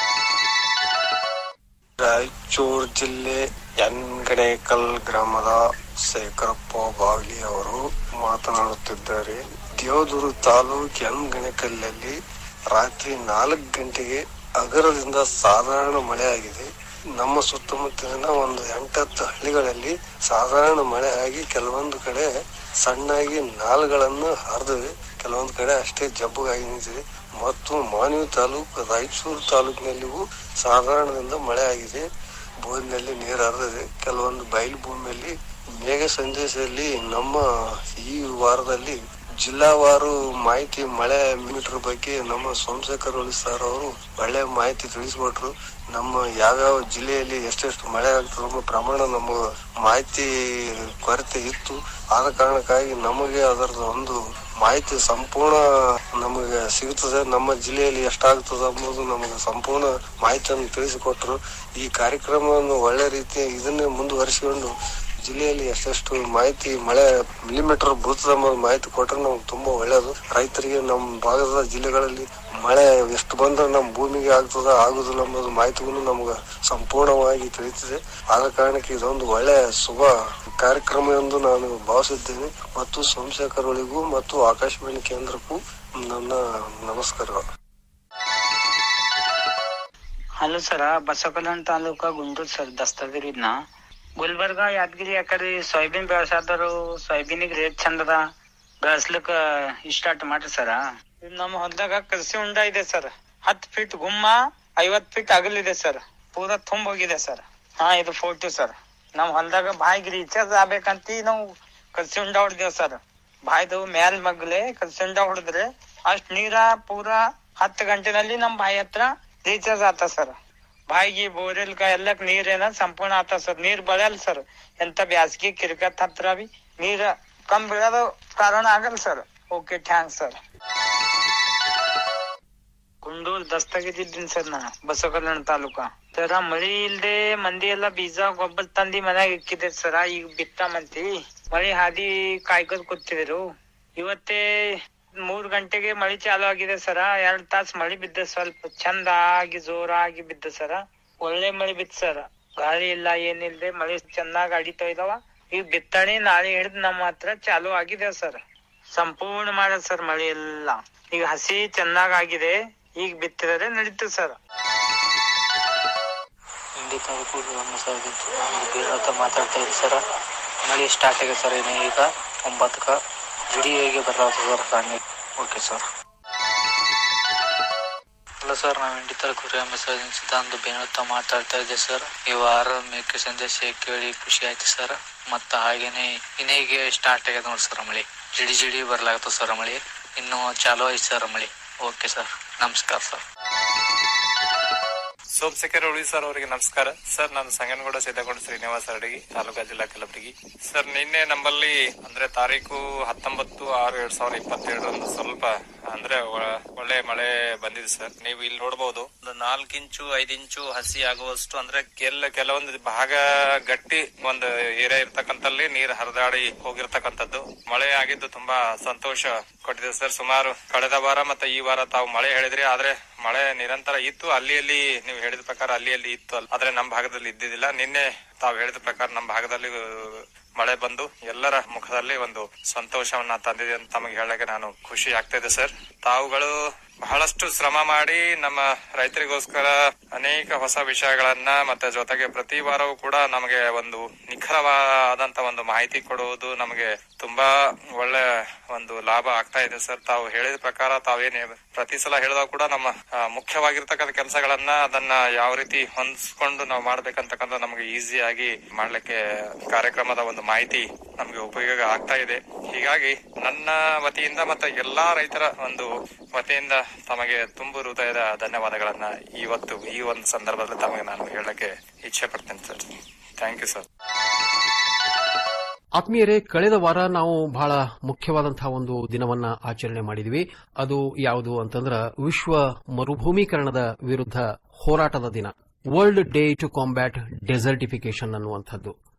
ರಾಯಚೂರು ಜಿಲ್ಲೆ ಯನ್ಗಡೇಕಲ್ ಗ್ರಾಮದ ಶೇಖರಪ್ಪ ಬಾಗ್ಲಿ ಅವರು ಮಾತನಾಡುತ್ತಿದ್ದಾರೆ ದೇವದೂರು ತಾಲೂಕು ಯನ್ಗಣಕಲ್ಲಲ್ಲಿ ರಾತ್ರಿ ನಾಲ್ಕು ಗಂಟೆಗೆ ಅಗರದಿಂದ ಸಾಧಾರಣ ಮಳೆ ಆಗಿದೆ ನಮ್ಮ ಸುತ್ತಮುತ್ತಲಿನ ಒಂದು ಎಂಟತ್ತು ಹಳ್ಳಿಗಳಲ್ಲಿ ಸಾಧಾರಣ ಮಳೆ ಆಗಿ ಕೆಲವೊಂದು ಕಡೆ ಸಣ್ಣಾಗಿ ನಾಲ್ಗಳನ್ನು ಹರಿದಿವೆ ಕೆಲವೊಂದು ಕಡೆ ಅಷ್ಟೇ ಜಬ್ಬಗಾಗಿ ನಿಂತಿದೆ ಮತ್ತು ಮಾನವಿ ತಾಲೂಕು ರಾಯಚೂರು ತಾಲೂಕಿನಲ್ಲಿಯೂ ಸಾಧಾರಣದಿಂದ ಮಳೆ ಆಗಿದೆ ಬೋರಿನಲ್ಲಿ ನೀರು ಹರಿದಿದೆ ಕೆಲವೊಂದು ಬಯಲು ಭೂಮಿಯಲ್ಲಿ ಮೇಘ ಸಂದೇಶದಲ್ಲಿ ನಮ್ಮ ಈ ವಾರದಲ್ಲಿ ಜಿಲ್ಲಾವಾರು ಮಾಹಿತಿ ಮಳೆ ಮೀಟರ್ ಬಗ್ಗೆ ನಮ್ಮ ಸೋಮಶೇಖರ್ ಹೊಳಿ ಸರ್ ಅವರು ಒಳ್ಳೆ ಮಾಹಿತಿ ತಿಳಿಸ್ಕೊಟ್ರು ನಮ್ಮ ಯಾವ್ಯಾವ ಜಿಲ್ಲೆಯಲ್ಲಿ ಎಷ್ಟೆಷ್ಟು ಮಳೆ ಆಗ್ತದೆ ಅನ್ನೋ ಪ್ರಮಾಣ ನಮ್ಮ ಮಾಹಿತಿ ಕೊರತೆ ಇತ್ತು ಆದ ಕಾರಣಕ್ಕಾಗಿ ನಮಗೆ ಅದರದ ಒಂದು ಮಾಹಿತಿ ಸಂಪೂರ್ಣ ನಮಗೆ ಸಿಗುತ್ತದೆ ನಮ್ಮ ಜಿಲ್ಲೆಯಲ್ಲಿ ಎಷ್ಟಾಗ್ತದೆ ಅನ್ನೋದು ನಮಗೆ ಸಂಪೂರ್ಣ ಮಾಹಿತಿಯನ್ನು ತಿಳಿಸಿಕೊಟ್ರು ಈ ಕಾರ್ಯಕ್ರಮವನ್ನು ಒಳ್ಳೆ ರೀತಿ ಇದನ್ನೇ ಮುಂದುವರಿಸಿಕೊಂಡು ಜಿಲ್ಲೆಯಲ್ಲಿ ಎಷ್ಟೆಷ್ಟು ಮಾಹಿತಿ ಮಳೆ ಮಿಲಿಮೀಟರ್ ಬೀಳ್ತದೆ ಅನ್ನೋ ಮಾಹಿತಿ ಕೊಟ್ರೆ ನಮ್ಗೆ ತುಂಬಾ ಒಳ್ಳೇದು ರೈತರಿಗೆ ನಮ್ಮ ಭಾಗದ ಜಿಲ್ಲೆಗಳಲ್ಲಿ ಮಳೆ ಎಷ್ಟು ಬಂದ್ರೆ ನಮ್ಮ ಭೂಮಿಗೆ ಆಗ್ತದ ಆಗುದಿಲ್ಲ ಅನ್ನೋದು ಮಾಹಿತಿಗೂ ನಮ್ಗೆ ಸಂಪೂರ್ಣವಾಗಿ ತಿಳಿತಿದೆ ಆದ ಕಾರಣಕ್ಕೆ ಇದೊಂದು ಒಳ್ಳೆ ಶುಭ ಕಾರ್ಯಕ್ರಮ ಎಂದು ನಾನು ಭಾವಿಸಿದ್ದೇನೆ ಮತ್ತು ಸೋಮಶೇಖರ್ ಒಳಿಗೂ ಮತ್ತು ಆಕಾಶವಾಣಿ ಕೇಂದ್ರಕ್ಕೂ ನನ್ನ ನಮಸ್ಕಾರಗಳು
hello sir Basavakalyan taluka Guntur sir ದಸ್ತಗಿರಿನ ಗುಲ್ಬರ್ಗ ಯಾದಗಿರಿ ಯಾಕಡೆ ಸೋಯಾಬೀನ್ ಬೆಳೆಸಾದರು ಸೋಯಾಬೀನಿಗೆ ರೇಟ್ ಚಂದದ ಬೆಳೆಸ್ಲಿಕ್ಕ ಸ್ಟಾರ್ಟ್ ಮಾಡ್ರಿ ಸರ ನಮ್ಮ ಹೊಲದಾಗ ಕೃಷಿ ಉಂಡ ಇದೆ ಸರ್ ಹತ್ತು ಫೀಟ್ ಗುಮ್ಮ ಐವತ್ ಫೀಟ್ ಅಗಲಿದೆ ಸರ್ ಪೂರಾ ತುಂಬ ಹೋಗಿದೆ ಸರ್ ಹಾ ಇದು ಫೋರ್ಟಿ ಸರ್ ನಮ್ ಹೊಲದಾಗ ಬಾಯಿಗೆ ರೀಚಾರ್ಜ್ ಆಗ್ಬೇಕಂತ ನಾವು ಕೃಷಿ ಉಂಡ ಹೊಡೆದೇವ್ ಸರ್ ಬಾಯ್ದು ಮ್ಯಾಲ್ ಮಗ್ಲೆ ಕೃಷಿ ಉಂಡ ಹೊಡೆದ್ರೆ ಅಷ್ಟ್ ನೀರ ಪೂರಾ ಹತ್ತು ಗಂಟೆನಲ್ಲಿ ನಮ್ ಬಾಯಿ ಹತ್ರ ರೀಚಾರ್ಜ್ ಆತ ಸರ್ ಬಾಯಿಗೆ ಬೋರ್ವೆಲ್ ಎಲ್ಲಕ್ ನೀರ್ ಏನ ಸಂಪೂರ್ಣ ಆತ ಸರ್ ನೀರ್ ಬೆಳೆಯಲ್ಲ ಸರ್ ಎಂತ ಬ್ಯಾಸ್ಗಿ ಕಿರ್ಕತ್ ಹತ್ರ ಬಿ ನೀರ್ ಕಮ್ ಬೀಳೋದು ಕಾರಣ ಆಗಲ್ಲ sir okay thanks sir Gundur ದಸ್ತಗಿದ್ದೀನಿ ಸರ್ ನಾ ಬಸವಕಲ್ಯಾಣ ತಾಲೂಕ ಸರ ಮಳಿ ಇಲ್ದೆ ಮಂದಿ ಎಲ್ಲಾ ಬೀಜ ಗೊಬ್ಬರ ತಂದಿ ಮನ್ಯಾಗ ಇಕ್ಕಿದೆ ಸರ ಈಗ ಬಿತ್ತ ಮಂತಿ ಮಳಿ ಹಾದಿ ಕಾಯ್ಕೋದ್ ಕೂತಿದ್ರು ಇವತ್ತೇ ಮೂರ್ ಗಂಟೆಗೆ ಮಳಿ ಚಾಲು ಆಗಿದೆ ಸರ ಎರಡ್ ತಾಸ್ ಮಳಿ ಬಿದ್ದ ಸ್ವಲ್ಪ ಚಂದ ಆಗಿ ಜೋರಾಗಿ ಬಿದ್ದ ಸರ ಒಳ್ಳೆ ಮಳಿ ಬಿತ್ತ ಸರ ಗಾಳಿ ಇಲ್ಲ ಏನಿಲ್ದೆ ಮಳಿ ಚೆನ್ನಾಗ್ ಅಡಿತಾ ಇದಾವ ಈಗ ಬಿತ್ತಣಿ ನಾಳೆ ಹಿಡಿದ್ ನಮ್ಮ ಹತ್ರ ಚಾಲು ಆಗಿದೆ ಸರ್ ಸಂಪೂರ್ಣ ಮಾಡ್ಯದ ಸರ್ ಮಳಿ ಎಲ್ಲ ಈಗ ಹಸಿ ಚೆನ್ನಾಗ್ ಆಗಿದೆ ಈಗ ಬಿತ್ತಿದರೆ ನಡೀತು ಸರ್
ಇಂಡಿ ತಾಲೂಕು ಗ್ರಾಮಸಾಗಿದ್ದು ನಾನು ಬೀರತ್ತ ಮಾತಾಡ್ತಾ ಇದ್ದೀನಿ ಸರ್ ಮಳೆ ಸ್ಟಾರ್ಟ್ ಆಗಿದೆ ಸರ್ ಇನ್ನು ಈಗ ಒಂಬತ್ತಕ್ಕ ಜಿಡಿಯಾಗಿ ಬರಲಾಗ್ತದೆ ಸರ್ ಕಾಣಿ ಓಕೆ ಸರ್ ಹಲೋ ಸರ್ ನಾವು ಇಂಡಿ ತಾಲೂಕು ಗ್ರಾಮಸಾಗಿನ ಸಿದ್ಧಾಂತ ಬೇಣತ್ತ ಮಾತಾಡ್ತಾ ಇದ್ದೆ ಸರ್ ಈ ವಾರ ಮೇಕೆ ಸಂದೇಶ ಕೇಳಿ ಖುಷಿ ಆಯ್ತು ಸರ್ ಮತ್ತ ಹಾಗೇನೆ ಇನ್ನೀಗ ಸ್ಟಾರ್ಟ್ ಆಗ್ಯದ ನೋಡಿ ಸರ್ ಮಳಿ ಜಿಡಿ ಜಿಡಿ ಬರ್ಲಾಗ್ತದೆ ಸರ್ ಮಳಿ ಇನ್ನು ಚಾಲು ಐತಿ ಸರ್ ಮಳಿ ಓಕೆ ಸರ್ ನಮಸ್ಕಾರ ಸರ್
ಸೋಮಶೇಖರ್ ಉಳಿ ಸರ್ ಅವರಿಗೆ ನಮಸ್ಕಾರ ಸರ್ ನಾನು ಸಂಗನಗೌಡ ಸಿದ್ದಗೊಂಡ ಶ್ರೀನಿವಾಸ ಅಡಗಿ ತಾಲೂಕಾ ಜಿಲ್ಲಾ ಕಲಬುರಗಿ ಸರ್ ನಿನ್ನೆ ನಮ್ಮಲ್ಲಿ ಅಂದ್ರೆ ತಾರೀಕು ಹತ್ತೊಂಬತ್ತು ಆರು ಎರಡ್ ಸಾವಿರದ ಇಪ್ಪತ್ತೆರಡರಂದು ಸ್ವಲ್ಪ ಅಂದ್ರೆ ಒ- ಒಳ್ಳೆ ಮಳೆ ಬಂದಿದೆ ಸರ್ ನೀವು ಇಲ್ಲಿ ನೋಡಬಹುದು ಒಂದು ನಾಲ್ಕು ಇಂಚು ಐದು ಇಂಚು ಹಸಿ ಆಗುವಷ್ಟು ಅಂದ್ರೆ ಕೆಲ ಕೆಲವೊಂದು ಭಾಗ ಗಟ್ಟಿ ಒಂದು ಏರಿಯಾ ಇರ್ತಕ್ಕಂಥಲ್ಲಿ ನೀರು ಹರಿದಾಡಿ ಹೋಗಿರ್ತಕ್ಕಂಥದ್ದು ಮಳೆ ಆಗಿದ್ದು ತುಂಬಾ ಸಂತೋಷ ಕೊಟ್ಟಿದೆ ಸರ್ ಸುಮಾರು ಕಳೆದ ವಾರ ಮತ್ತೆ ಈ ವಾರ ತಾವು ಮಳೆ ಹೇಳಿದ್ರಿ ಆದ್ರೆ ಮಳೆ ನಿರಂತರ ಇತ್ತು ಅಲ್ಲಿ ಅಲ್ಲಿ ನೀವು ಹೇಳಿದ ಪ್ರಕಾರ ಅಲ್ಲಿ ಅಲ್ಲಿ ಇತ್ತು ಅಲ್- ಆದ್ರೆ ನಮ್ಮ ಭಾಗದಲ್ಲಿ ಇದ್ದಿದ್ದಿಲ್ಲ ನಿನ್ನೆ ತಾವು ಹೇಳಿದ ಪ್ರಕಾರ ನಮ್ಮ ಭಾಗದಲ್ಲಿ ಆ, ಮಳೆ ಬಂದು ಎಲ್ಲರ ಮುಖದಲ್ಲಿ ಒಂದು ಸಂತೋಷವನ್ನ ತಂದಿದೆ ಅಂತ ತಮಗೆ ಹೇಳಕ್ಕೆ ನಾನು ಖುಷಿ ಆಗ್ತಾ ಇದೆ ಸರ್ ತಾವುಗಳು ಬಹಳಷ್ಟು ಶ್ರಮ ಮಾಡಿ ನಮ್ಮ ರೈತರಿಗೋಸ್ಕರ ಅನೇಕ ಹೊಸ ವಿಷಯಗಳನ್ನ ಮತ್ತೆ ಜೊತೆಗೆ ಪ್ರತಿ ವಾರವೂ ಕೂಡ ನಮಗೆ ಒಂದು ನಿಖರವಾದಂತ ಒಂದು ಮಾಹಿತಿ ಕೊಡುವುದು ನಮಗೆ ತುಂಬಾ ಒಳ್ಳೆ ಒಂದು ಲಾಭ ಆಗ್ತಾ ಇದೆ ಸರ್ ತಾವು ಹೇಳಿದ ಪ್ರಕಾರ ತಾವೇನೇ ಪ್ರತಿ ಸಲ ಹೇಳಿದಾಗ ಕೂಡ ನಮ್ಮ ಆ, ಮುಖ್ಯವಾಗಿರ್ತಕ್ಕಂಥ ಕೆಲಸಗಳನ್ನ ಅದನ್ನ ಯಾವ ರೀತಿ ಹೊಂದಿಸ್ಕೊಂಡು ನಾವು ಮಾಡ್ಬೇಕಂತಕ್ಕಂಥ ನಮಗೆ ಈಸಿಯಾಗಿ ಮಾಡ್ಲಿಕ್ಕೆ ಕಾರ್ಯಕ್ರಮದ ಒಂದು ಮಾಹಿತಿ ನಮಗೆ ಉಪಯೋಗ ಆಗ್ತಾ ಇದೆ ಹೀಗಾಗಿ ನನ್ನ ವತಿಯಿಂದ ಮತ್ತೆ ಎಲ್ಲಾ ರೈತರ ಒಂದು ವತಿಯಿಂದ ತಮಗೆ ತುಂಬು ಹೃದಯದ ಧನ್ಯವಾದಗಳನ್ನ ಇವತ್ತು ಈ ಒಂದು ಸಂದರ್ಭದಲ್ಲಿ ತಮಗೆ ನಾನು ಹೇಳಕ್ಕೆ ಇಚ್ಛೆ ಪಡ್ತೇನೆ ಸರ್ ಥ್ಯಾಂಕ್ ಯು ಸರ್
ಆತ್ಮೀಯರೇ ಕಳೆದ ವಾರ ನಾವು ಬಹಳ ಮುಖ್ಯವಾದಂತಹ ಒಂದು ದಿನವನ್ನ ಆಚರಣೆ ಮಾಡಿದ್ವಿ ಅದು ಯಾವುದು ಅಂತಂದ್ರ ವಿಶ್ವ ಮರುಭೂಮೀಕರಣದ ವಿರುದ್ಧ ಹೋರಾಟದ ದಿನ world day to combat desertification ಅನ್ನುವಂಥದ್ದು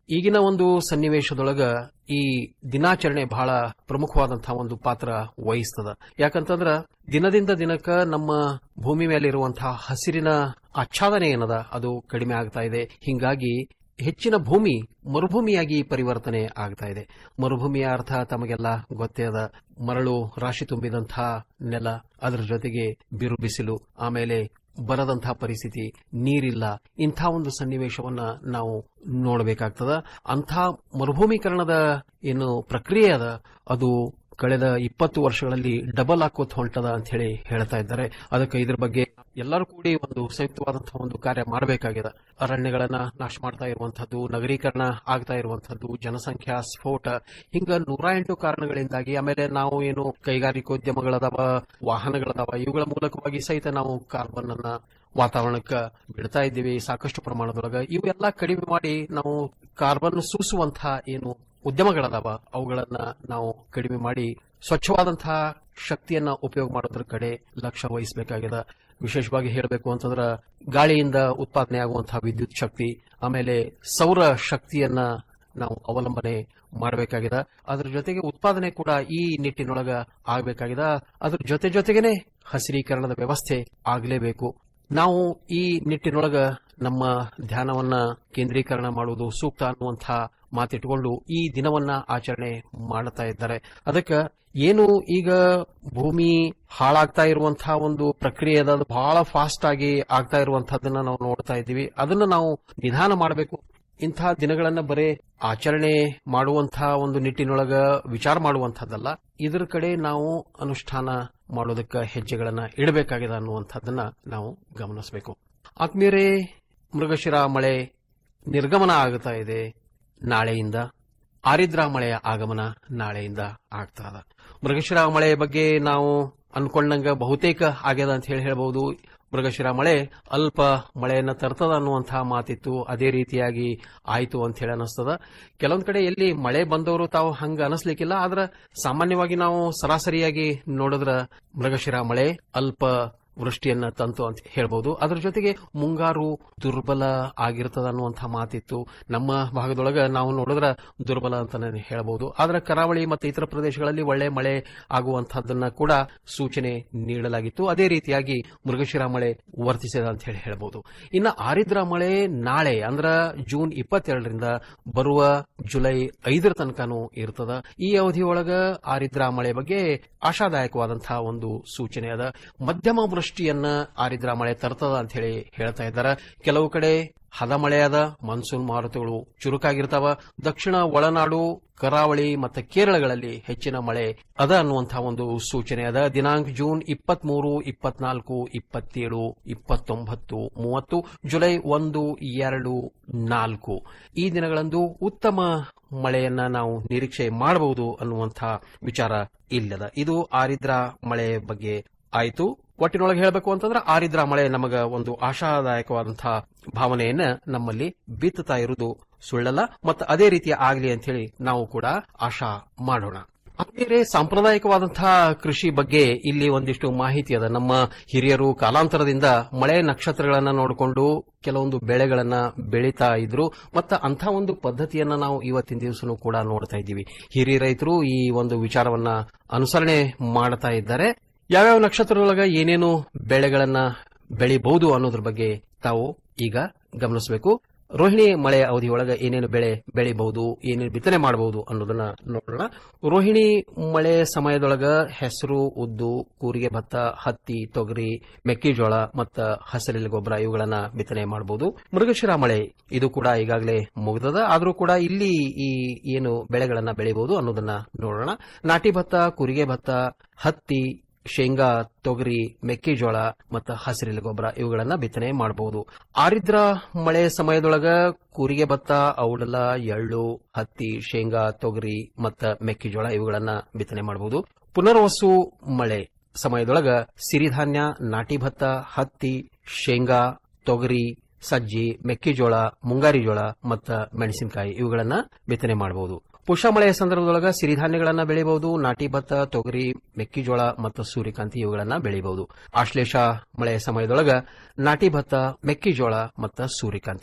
ಈಗಿನ ಒಂದು ಸನ್ನಿವೇಶದೊಳಗ ಈ ದಿನಾಚರಣೆ ಬಹಳ ಪ್ರಮುಖವಾದಂತಹ ಒಂದು ಪಾತ್ರ ವಹಿಸ್ತದ ಯಾಕಂತಂದ್ರ ದಿನದಿಂದ ದಿನಕ್ಕ ನಮ್ಮ ಭೂಮಿ ಮೇಲಿರುವಂತಹ ಹಸಿರಿನ ಆಚ್ಛಾದನೆ ಏನದ ಅದು ಕಡಿಮೆ ಆಗ್ತಾ ಇದೆ ಹಿಂಗಾಗಿ ಹೆಚ್ಚಿನ ಭೂಮಿ ಮರುಭೂಮಿಯಾಗಿ ಪರಿವರ್ತನೆ ಆಗ್ತಾ ಇದೆ ಮರುಭೂಮಿಯ ಅರ್ಥ ತಮಗೆಲ್ಲ ಗೊತ್ತೇ ಅದ ಮರಳು ರಾಶಿ ತುಂಬಿದಂತಹ ನೆಲ ಅದರ ಜೊತೆಗೆ ಬಿರು ಬಿಸಿಲು ಆಮೇಲೆ ಬರದಂತಹ ಪರಿಸ್ಥಿತಿ ನೀರಿಲ್ಲ ಇಂಥ ಒಂದು ಸನ್ನಿವೇಶವನ್ನ ನಾವು ನೋಡಬೇಕಾಗ್ತದ ಅಂಥ ಮರುಭೂಮೀಕರಣದ ಏನು ಪ್ರಕ್ರಿಯೆ ಅದ ಅದು ಕಳೆದ ಇಪ್ಪತ್ತು ವರ್ಷಗಳಲ್ಲಿ ಡಬಲ್ ಹಾಕೋತ್ ಹೊಂಟದ ಅಂತ ಹೇಳಿ ಹೇಳ್ತಾ ಇದ್ದಾರೆ ಅದಕ್ಕೆ ಇದ್ರ ಬಗ್ಗೆ ಎಲ್ಲರೂ ಕೂಡಿ ಒಂದು ಸಂಯುಕ್ತವಾದಂತಹ ಒಂದು ಕಾರ್ಯ ಮಾಡಬೇಕಾಗಿದೆ ಅರಣ್ಯಗಳನ್ನ ನಾಶ ಮಾಡ್ತಾ ಇರುವಂತಹದ್ದು ನಗರೀಕರಣ ಆಗ್ತಾ ಇರುವಂತಹದ್ದು ಜನಸಂಖ್ಯಾ ಸ್ಫೋಟ ಹಿಂಗ ನೂರ ಎಂಟು ಕಾರಣಗಳಿಂದಾಗಿ ಆಮೇಲೆ ನಾವು ಏನು ಕೈಗಾರಿಕೋದ್ಯಮಗಳದಾವ ವಾಹನಗಳದಾವ ಇವುಗಳ ಮೂಲಕವಾಗಿ ಸಹಿತ ನಾವು ಕಾರ್ಬನ್ ಅನ್ನ ವಾತಾವರಣಕ್ಕೆ ಬಿಡ್ತಾ ಇದ್ದೀವಿ ಸಾಕಷ್ಟು ಪ್ರಮಾಣದೊಳಗ ಇವೆಲ್ಲ ಕಡಿಮೆ ಮಾಡಿ ನಾವು ಕಾರ್ಬನ್ ಸೂಸುವಂತಹ ಏನು ಉದ್ಯಮಗಳದಾವ ಅವುಗಳನ್ನ ನಾವು ಕಡಿಮೆ ಮಾಡಿ ಸ್ವಚ್ಛವಾದಂತಹ ಶಕ್ತಿಯನ್ನ ಉಪಯೋಗ ಮಾಡೋದ್ರ ಕಡೆ ಲಕ್ಷ್ಯ ವಹಿಸಬೇಕಾಗಿದೆ ವಿಶೇಷವಾಗಿ ಹೇಳಬೇಕು ಅಂತಂದ್ರ ಗಾಳಿಯಿಂದ ಉತ್ಪಾದನೆ ಆಗುವಂತಹ ವಿದ್ಯುತ್ ಶಕ್ತಿ ಆಮೇಲೆ ಸೌರ ಶಕ್ತಿಯನ್ನ ನಾವು ಅವಲಂಬನೆ ಮಾಡಬೇಕಾಗಿದೆ ಅದ್ರ ಜೊತೆಗೆ ಉತ್ಪಾದನೆ ಕೂಡ ಈ ನಿಟ್ಟಿನೊಳಗ ಆಗಬೇಕಾಗಿದೆ ಅದ್ರ ಜೊತೆ ಜೊತೆಗೇನೆ ಹಸಿರೀಕರಣದ ವ್ಯವಸ್ಥೆ ಆಗಲೇಬೇಕು ನಾವು ಈ ನಿಟ್ಟಿನೊಳಗ ನಮ್ಮ ಧ್ಯಾನವನ್ನ ಕೇಂದ್ರೀಕರಣ ಮಾಡುವುದು ಸೂಕ್ತ ಅನ್ನುವಂತಹ ಮಾತಿಟ್ಟುಕೊಂಡು ಈ ದಿನವನ್ನ ಆಚರಣೆ ಮಾಡುತ್ತಾ ಇದ್ದಾರೆ ಅದಕ್ಕೆ ಏನು ಈಗ ಭೂಮಿ ಹಾಳಾಗ್ತಾ ಇರುವಂತಹ ಒಂದು ಪ್ರಕ್ರಿಯೆ ಅದ ಅದು ಬಹಳ ಫಾಸ್ಟ್ ಆಗಿ ಆಗ್ತಾ ಇರುವಂತಹದನ್ನ ನಾವು ನೋಡ್ತಾ ಇದ್ದೀವಿ ಅದನ್ನ ನಾವು ನಿಧಾನ ಮಾಡಬೇಕು ಇಂತಹ ದಿನಗಳನ್ನ ಬರೇ ಆಚರಣೆ ಮಾಡುವಂತಹ ಒಂದು ನಿಟ್ಟಿನೊಳಗ ವಿಚಾರ ಮಾಡುವಂತಹದ್ದಲ್ಲ ಇದರ ಕಡೆ ನಾವು ಅನುಷ್ಠಾನ ಮಾಡೋದಕ್ಕೆ ಹೆಜ್ಜೆಗಳನ್ನ ಇಡಬೇಕಾಗಿದೆ ಅನ್ನುವಂಥದ್ದನ್ನ ನಾವು ಗಮನಿಸಬೇಕು ಆತ್ಮೀಯರೇ ಮೃಗಶಿರ ಮಳೆ ನಿರ್ಗಮನ ಆಗುತ್ತಾ ಇದೆ ನಾಳೆಯಿಂದ ಆರಿದ್ರ ಮಳೆಯ ಆಗಮನ ನಾಳೆಯಿಂದ ಆಗ್ತಾ ಇದೆ ಮೃಗಶಿರ ಮಳೆ ಬಗ್ಗೆ ನಾವು ಅನ್ಕೊಂಡಂಗ ಬಹುತೇಕ ಆಗ್ಯದ ಅಂತ ಹೇಳಿ ಹೇಳಬಹುದು ಮೃಗಶಿರ ಮಳೆ ಅಲ್ಪ ಮಳೆಯನ್ನ ತರ್ತದ ಅನ್ನುವಂತಹ ಮಾತಿತ್ತು ಅದೇ ರೀತಿಯಾಗಿ ಆಯ್ತು ಅಂತ ಹೇಳಿ ಅನಿಸ್ತದ ಕೆಲವೊಂದ್ ಕಡೆ ಎಲ್ಲಿ ಮಳೆ ಬಂದವರು ತಾವು ಹಂಗ ಅನಿಸ್ಲಿಕ್ಕಿಲ್ಲ ಆದ್ರ ಸಾಮಾನ್ಯವಾಗಿ ನಾವು ಸರಾಸರಿಯಾಗಿ ನೋಡಿದ್ರ ಮೃಗಶಿರ ಮಳೆ ಅಲ್ಪ ವೃಷ್ಟಿಯನ್ನ ತಂತು ಅಂತ ಹೇಳ್ಬಹುದು ಅದರ ಜೊತೆಗೆ ಮುಂಗಾರು ದುರ್ಬಲ ಆಗಿರ್ತದ ಅನ್ನುವಂತಹ ಮಾತಿತ್ತು ನಮ್ಮ ಭಾಗದೊಳಗ ನಾವು ನೋಡಿದ್ರ ದುರ್ಬಲ ಅಂತಾನೆ ಹೇಳಬಹುದು ಆದ್ರೆ ಕರಾವಳಿ ಮತ್ತು ಇತರ ಪ್ರದೇಶಗಳಲ್ಲಿ ಒಳ್ಳೆ ಮಳೆ ಆಗುವಂತಹದ್ದನ್ನ ಕೂಡ ಸೂಚನೆ ನೀಡಲಾಗಿತ್ತು ಅದೇ ರೀತಿಯಾಗಿ ಮೃಗಶಿರ ಮಳೆ ವರ್ತಿಸಿದ ಅಂತ ಹೇಳಿ ಹೇಳಬಹುದು ಇನ್ನು ಆರಿದ್ರ ಮಳೆ ನಾಳೆ ಅಂದ್ರ ಜೂನ್ ಇಪ್ಪತ್ತೆರಡರಿಂದ ಬರುವ ಜುಲೈ ಐದರ ತನಕನೂ ಇರ್ತದ ಈ ಅವಧಿಯೊಳಗ ಆರಿದ್ರ ಮಳೆ ಬಗ್ಗೆ ಆಶಾದಾಯಕವಾದಂತಹ ಒಂದು ಸೂಚನೆ ಅದ ಮಧ್ಯಮ ವೃಷ್ಟಿಯನ್ನ ಆರಿದ್ರ ಮಳೆ ತರ್ತದ ಅಂತ ಹೇಳಿ ಹೇಳ್ತಾ ಇದ್ದಾರೆ ಕೆಲವು ಕಡೆ ಹದ ಮಳೆಯಾದ ಮಾನ್ಸೂನ್ ಮಾರುತಗಳು ಚುರುಕಾಗಿರ್ತಾವ ದಕ್ಷಿಣ ಒಳನಾಡು ಕರಾವಳಿ ಮತ್ತು ಕೇರಳಗಳಲ್ಲಿ ಹೆಚ್ಚಿನ ಮಳೆ ಅದ ಅನ್ನುವಂತಹ ಒಂದು ಸೂಚನೆ ಅದ ದಿನಾಂಕ ಜೂನ್ ಇಪ್ಪತ್ಮೂರು ಇಪ್ಪತ್ನಾಲ್ಕು ಇಪ್ಪತ್ತೇಳು ಇಪ್ಪತ್ತೊಂಬತ್ತು ಮೂವತ್ತು ಜುಲೈ ಒಂದು ಎರಡು ನಾಲ್ಕು ಈ ದಿನಗಳಂದು ಉತ್ತಮ ಮಳೆಯನ್ನ ನಾವು ನಿರೀಕ್ಷೆ ಮಾಡಬಹುದು ಅನ್ನುವಂತಹ ವಿಚಾರ ಇಲ್ಲದ ಇದು ಆರಿದ್ರ ಮಳೆ ಬಗ್ಗೆ ಆಯಿತು ಒಟ್ಟಿನೊಳಗೆ ಹೇಳಬೇಕು ಅಂತಂದ್ರೆ ಆರಿದ್ರ ಮಳೆ ನಮಗ ಒಂದು ಆಶಾದಾಯಕವಾದಂತಹ ಭಾವನೆಯನ್ನ ನಮ್ಮಲ್ಲಿ ಬಿತ್ತುತ್ತಾ ಇರುವುದು ಸುಳ್ಳಲ್ಲ ಮತ್ತು ಅದೇ ರೀತಿಯ ಆಗಲಿ ಅಂತ ಹೇಳಿ ನಾವು ಕೂಡ ಆಶಾ ಮಾಡೋಣ ಬೇರೆ ಸಾಂಪ್ರದಾಯಿಕವಾದಂತಹ ಕೃಷಿ ಬಗ್ಗೆ ಇಲ್ಲಿ ಒಂದಿಷ್ಟು ಮಾಹಿತಿ ಅದ ನಮ್ಮ ಹಿರಿಯರು ಕಾಲಾಂತರದಿಂದ ಮಳೆ ನಕ್ಷತ್ರಗಳನ್ನ ನೋಡಿಕೊಂಡು ಕೆಲವೊಂದು ಬೆಳೆಗಳನ್ನ ಬೆಳೀತಾ ಇದ್ರು ಮತ್ತು ಅಂಥ ಒಂದು ಪದ್ಧತಿಯನ್ನ ನಾವು ಇವತ್ತಿನ ದಿವಸನೂ ಕೂಡ ನೋಡ್ತಾ ಇದ್ದೀವಿ ಹಿರಿಯ ರೈತರು ಈ ಒಂದು ವಿಚಾರವನ್ನ ಅನುಸರಣೆ ಮಾಡ್ತಾ ಇದ್ದಾರೆ ಯಾವ್ಯಾವ ನಕ್ಷತ್ರದೊಳಗ ಏನೇನು ಬೆಳೆಗಳನ್ನ ಬೆಳಿಬಹುದು ಅನ್ನೋದ್ರ ಬಗ್ಗೆ ತಾವು ಈಗ ಗಮನಿಸಬೇಕು ರೋಹಿಣಿ ಮಳೆ ಅವಧಿಯೊಳಗ ಏನೇನು ಬೆಳೆ ಬೆಳಿಬಹುದು ಏನೇನು ಬಿತ್ತನೆ ಮಾಡಬಹುದು ಅನ್ನೋದನ್ನ ನೋಡೋಣ ರೋಹಿಣಿ ಮಳೆ ಸಮಯದೊಳಗ ಹೆಸರು ಉದ್ದು ಕೂರಿಗೆ ಭತ್ತ ಹತ್ತಿ ತೊಗರಿ ಮೆಕ್ಕೆಜೋಳ ಮತ್ತು ಹಸಿರೆಲೆ ಗೊಬ್ಬರ ಇವುಗಳನ್ನ ಬಿತ್ತನೆ ಮಾಡಬಹುದು ಮೃಗಶಿರ ಮಳೆ ಇದು ಕೂಡ ಈಗಾಗಲೇ ಮುಗಿದದ ಆದರೂ ಕೂಡ ಇಲ್ಲಿ ಈ ಏನು ಬೆಳೆಗಳನ್ನ ಬೆಳಿಬಹುದು ಅನ್ನೋದನ್ನ ನೋಡೋಣ ನಾಟಿ ಭತ್ತ ಕೂರಿಗೆ ಭತ್ತ ಹತ್ತಿ ಶೇಂಗಾ ತೊಗರಿ ಮೆಕ್ಕೆಜೋಳ ಮತ್ತು ಹಸಿರೆಲೆ ಗೊಬ್ಬರ ಇವುಗಳನ್ನ ಬಿತ್ತನೆ ಮಾಡಬಹುದು ಆರಿದ್ರ ಮಳೆ ಸಮಯದೊಳಗ ಕೂರಿಗೆ ಭತ್ತ ಔಡಲ ಎಳ್ಳು ಹತ್ತಿ ಶೇಂಗಾ ತೊಗರಿ ಮತ್ತು ಮೆಕ್ಕೆಜೋಳ ಇವುಗಳನ್ನ ಬಿತ್ತನೆ ಮಾಡಬಹುದು ಪುನರ್ವಸು ಮಳೆ ಸಮಯದೊಳಗ ಸಿರಿಧಾನ್ಯ ನಾಟಿ ಭತ್ತ ಹತ್ತಿ ಶೇಂಗಾ ತೊಗರಿ ಸಜ್ಜಿ ಮೆಕ್ಕೆಜೋಳ ಮುಂಗಾರಿ ಜೋಳ ಮತ್ತು ಮೆಣಸಿನಕಾಯಿ ಇವುಗಳನ್ನ ಬಿತ್ತನೆ ಮಾಡಬಹುದು ಪುಷ್ಪ ಮಳೆಯ ಸಂದರ್ಭದೊಳಗ ಸಿರಿಧಾನ್ಯಗಳನ್ನ ಬೆಳೆಯಬಹುದು ನಾಟಿ ಭತ್ತ ತೊಗರಿ ಮೆಕ್ಕೆಜೋಳ ಮತ್ತು ಸೂರ್ಯಕಾಂತಿ ಇವುಗಳನ್ನ ಬೆಳೆಯಬಹುದು ಆಶ್ಲೇಷ ಮಳೆಯ ಸಮಯದೊಳಗ ನಾಟಿ ಭತ್ತ ಮೆಕ್ಕೆಜೋಳ ಮತ್ತು ಸೂರ್ಯಕಾಂತಿ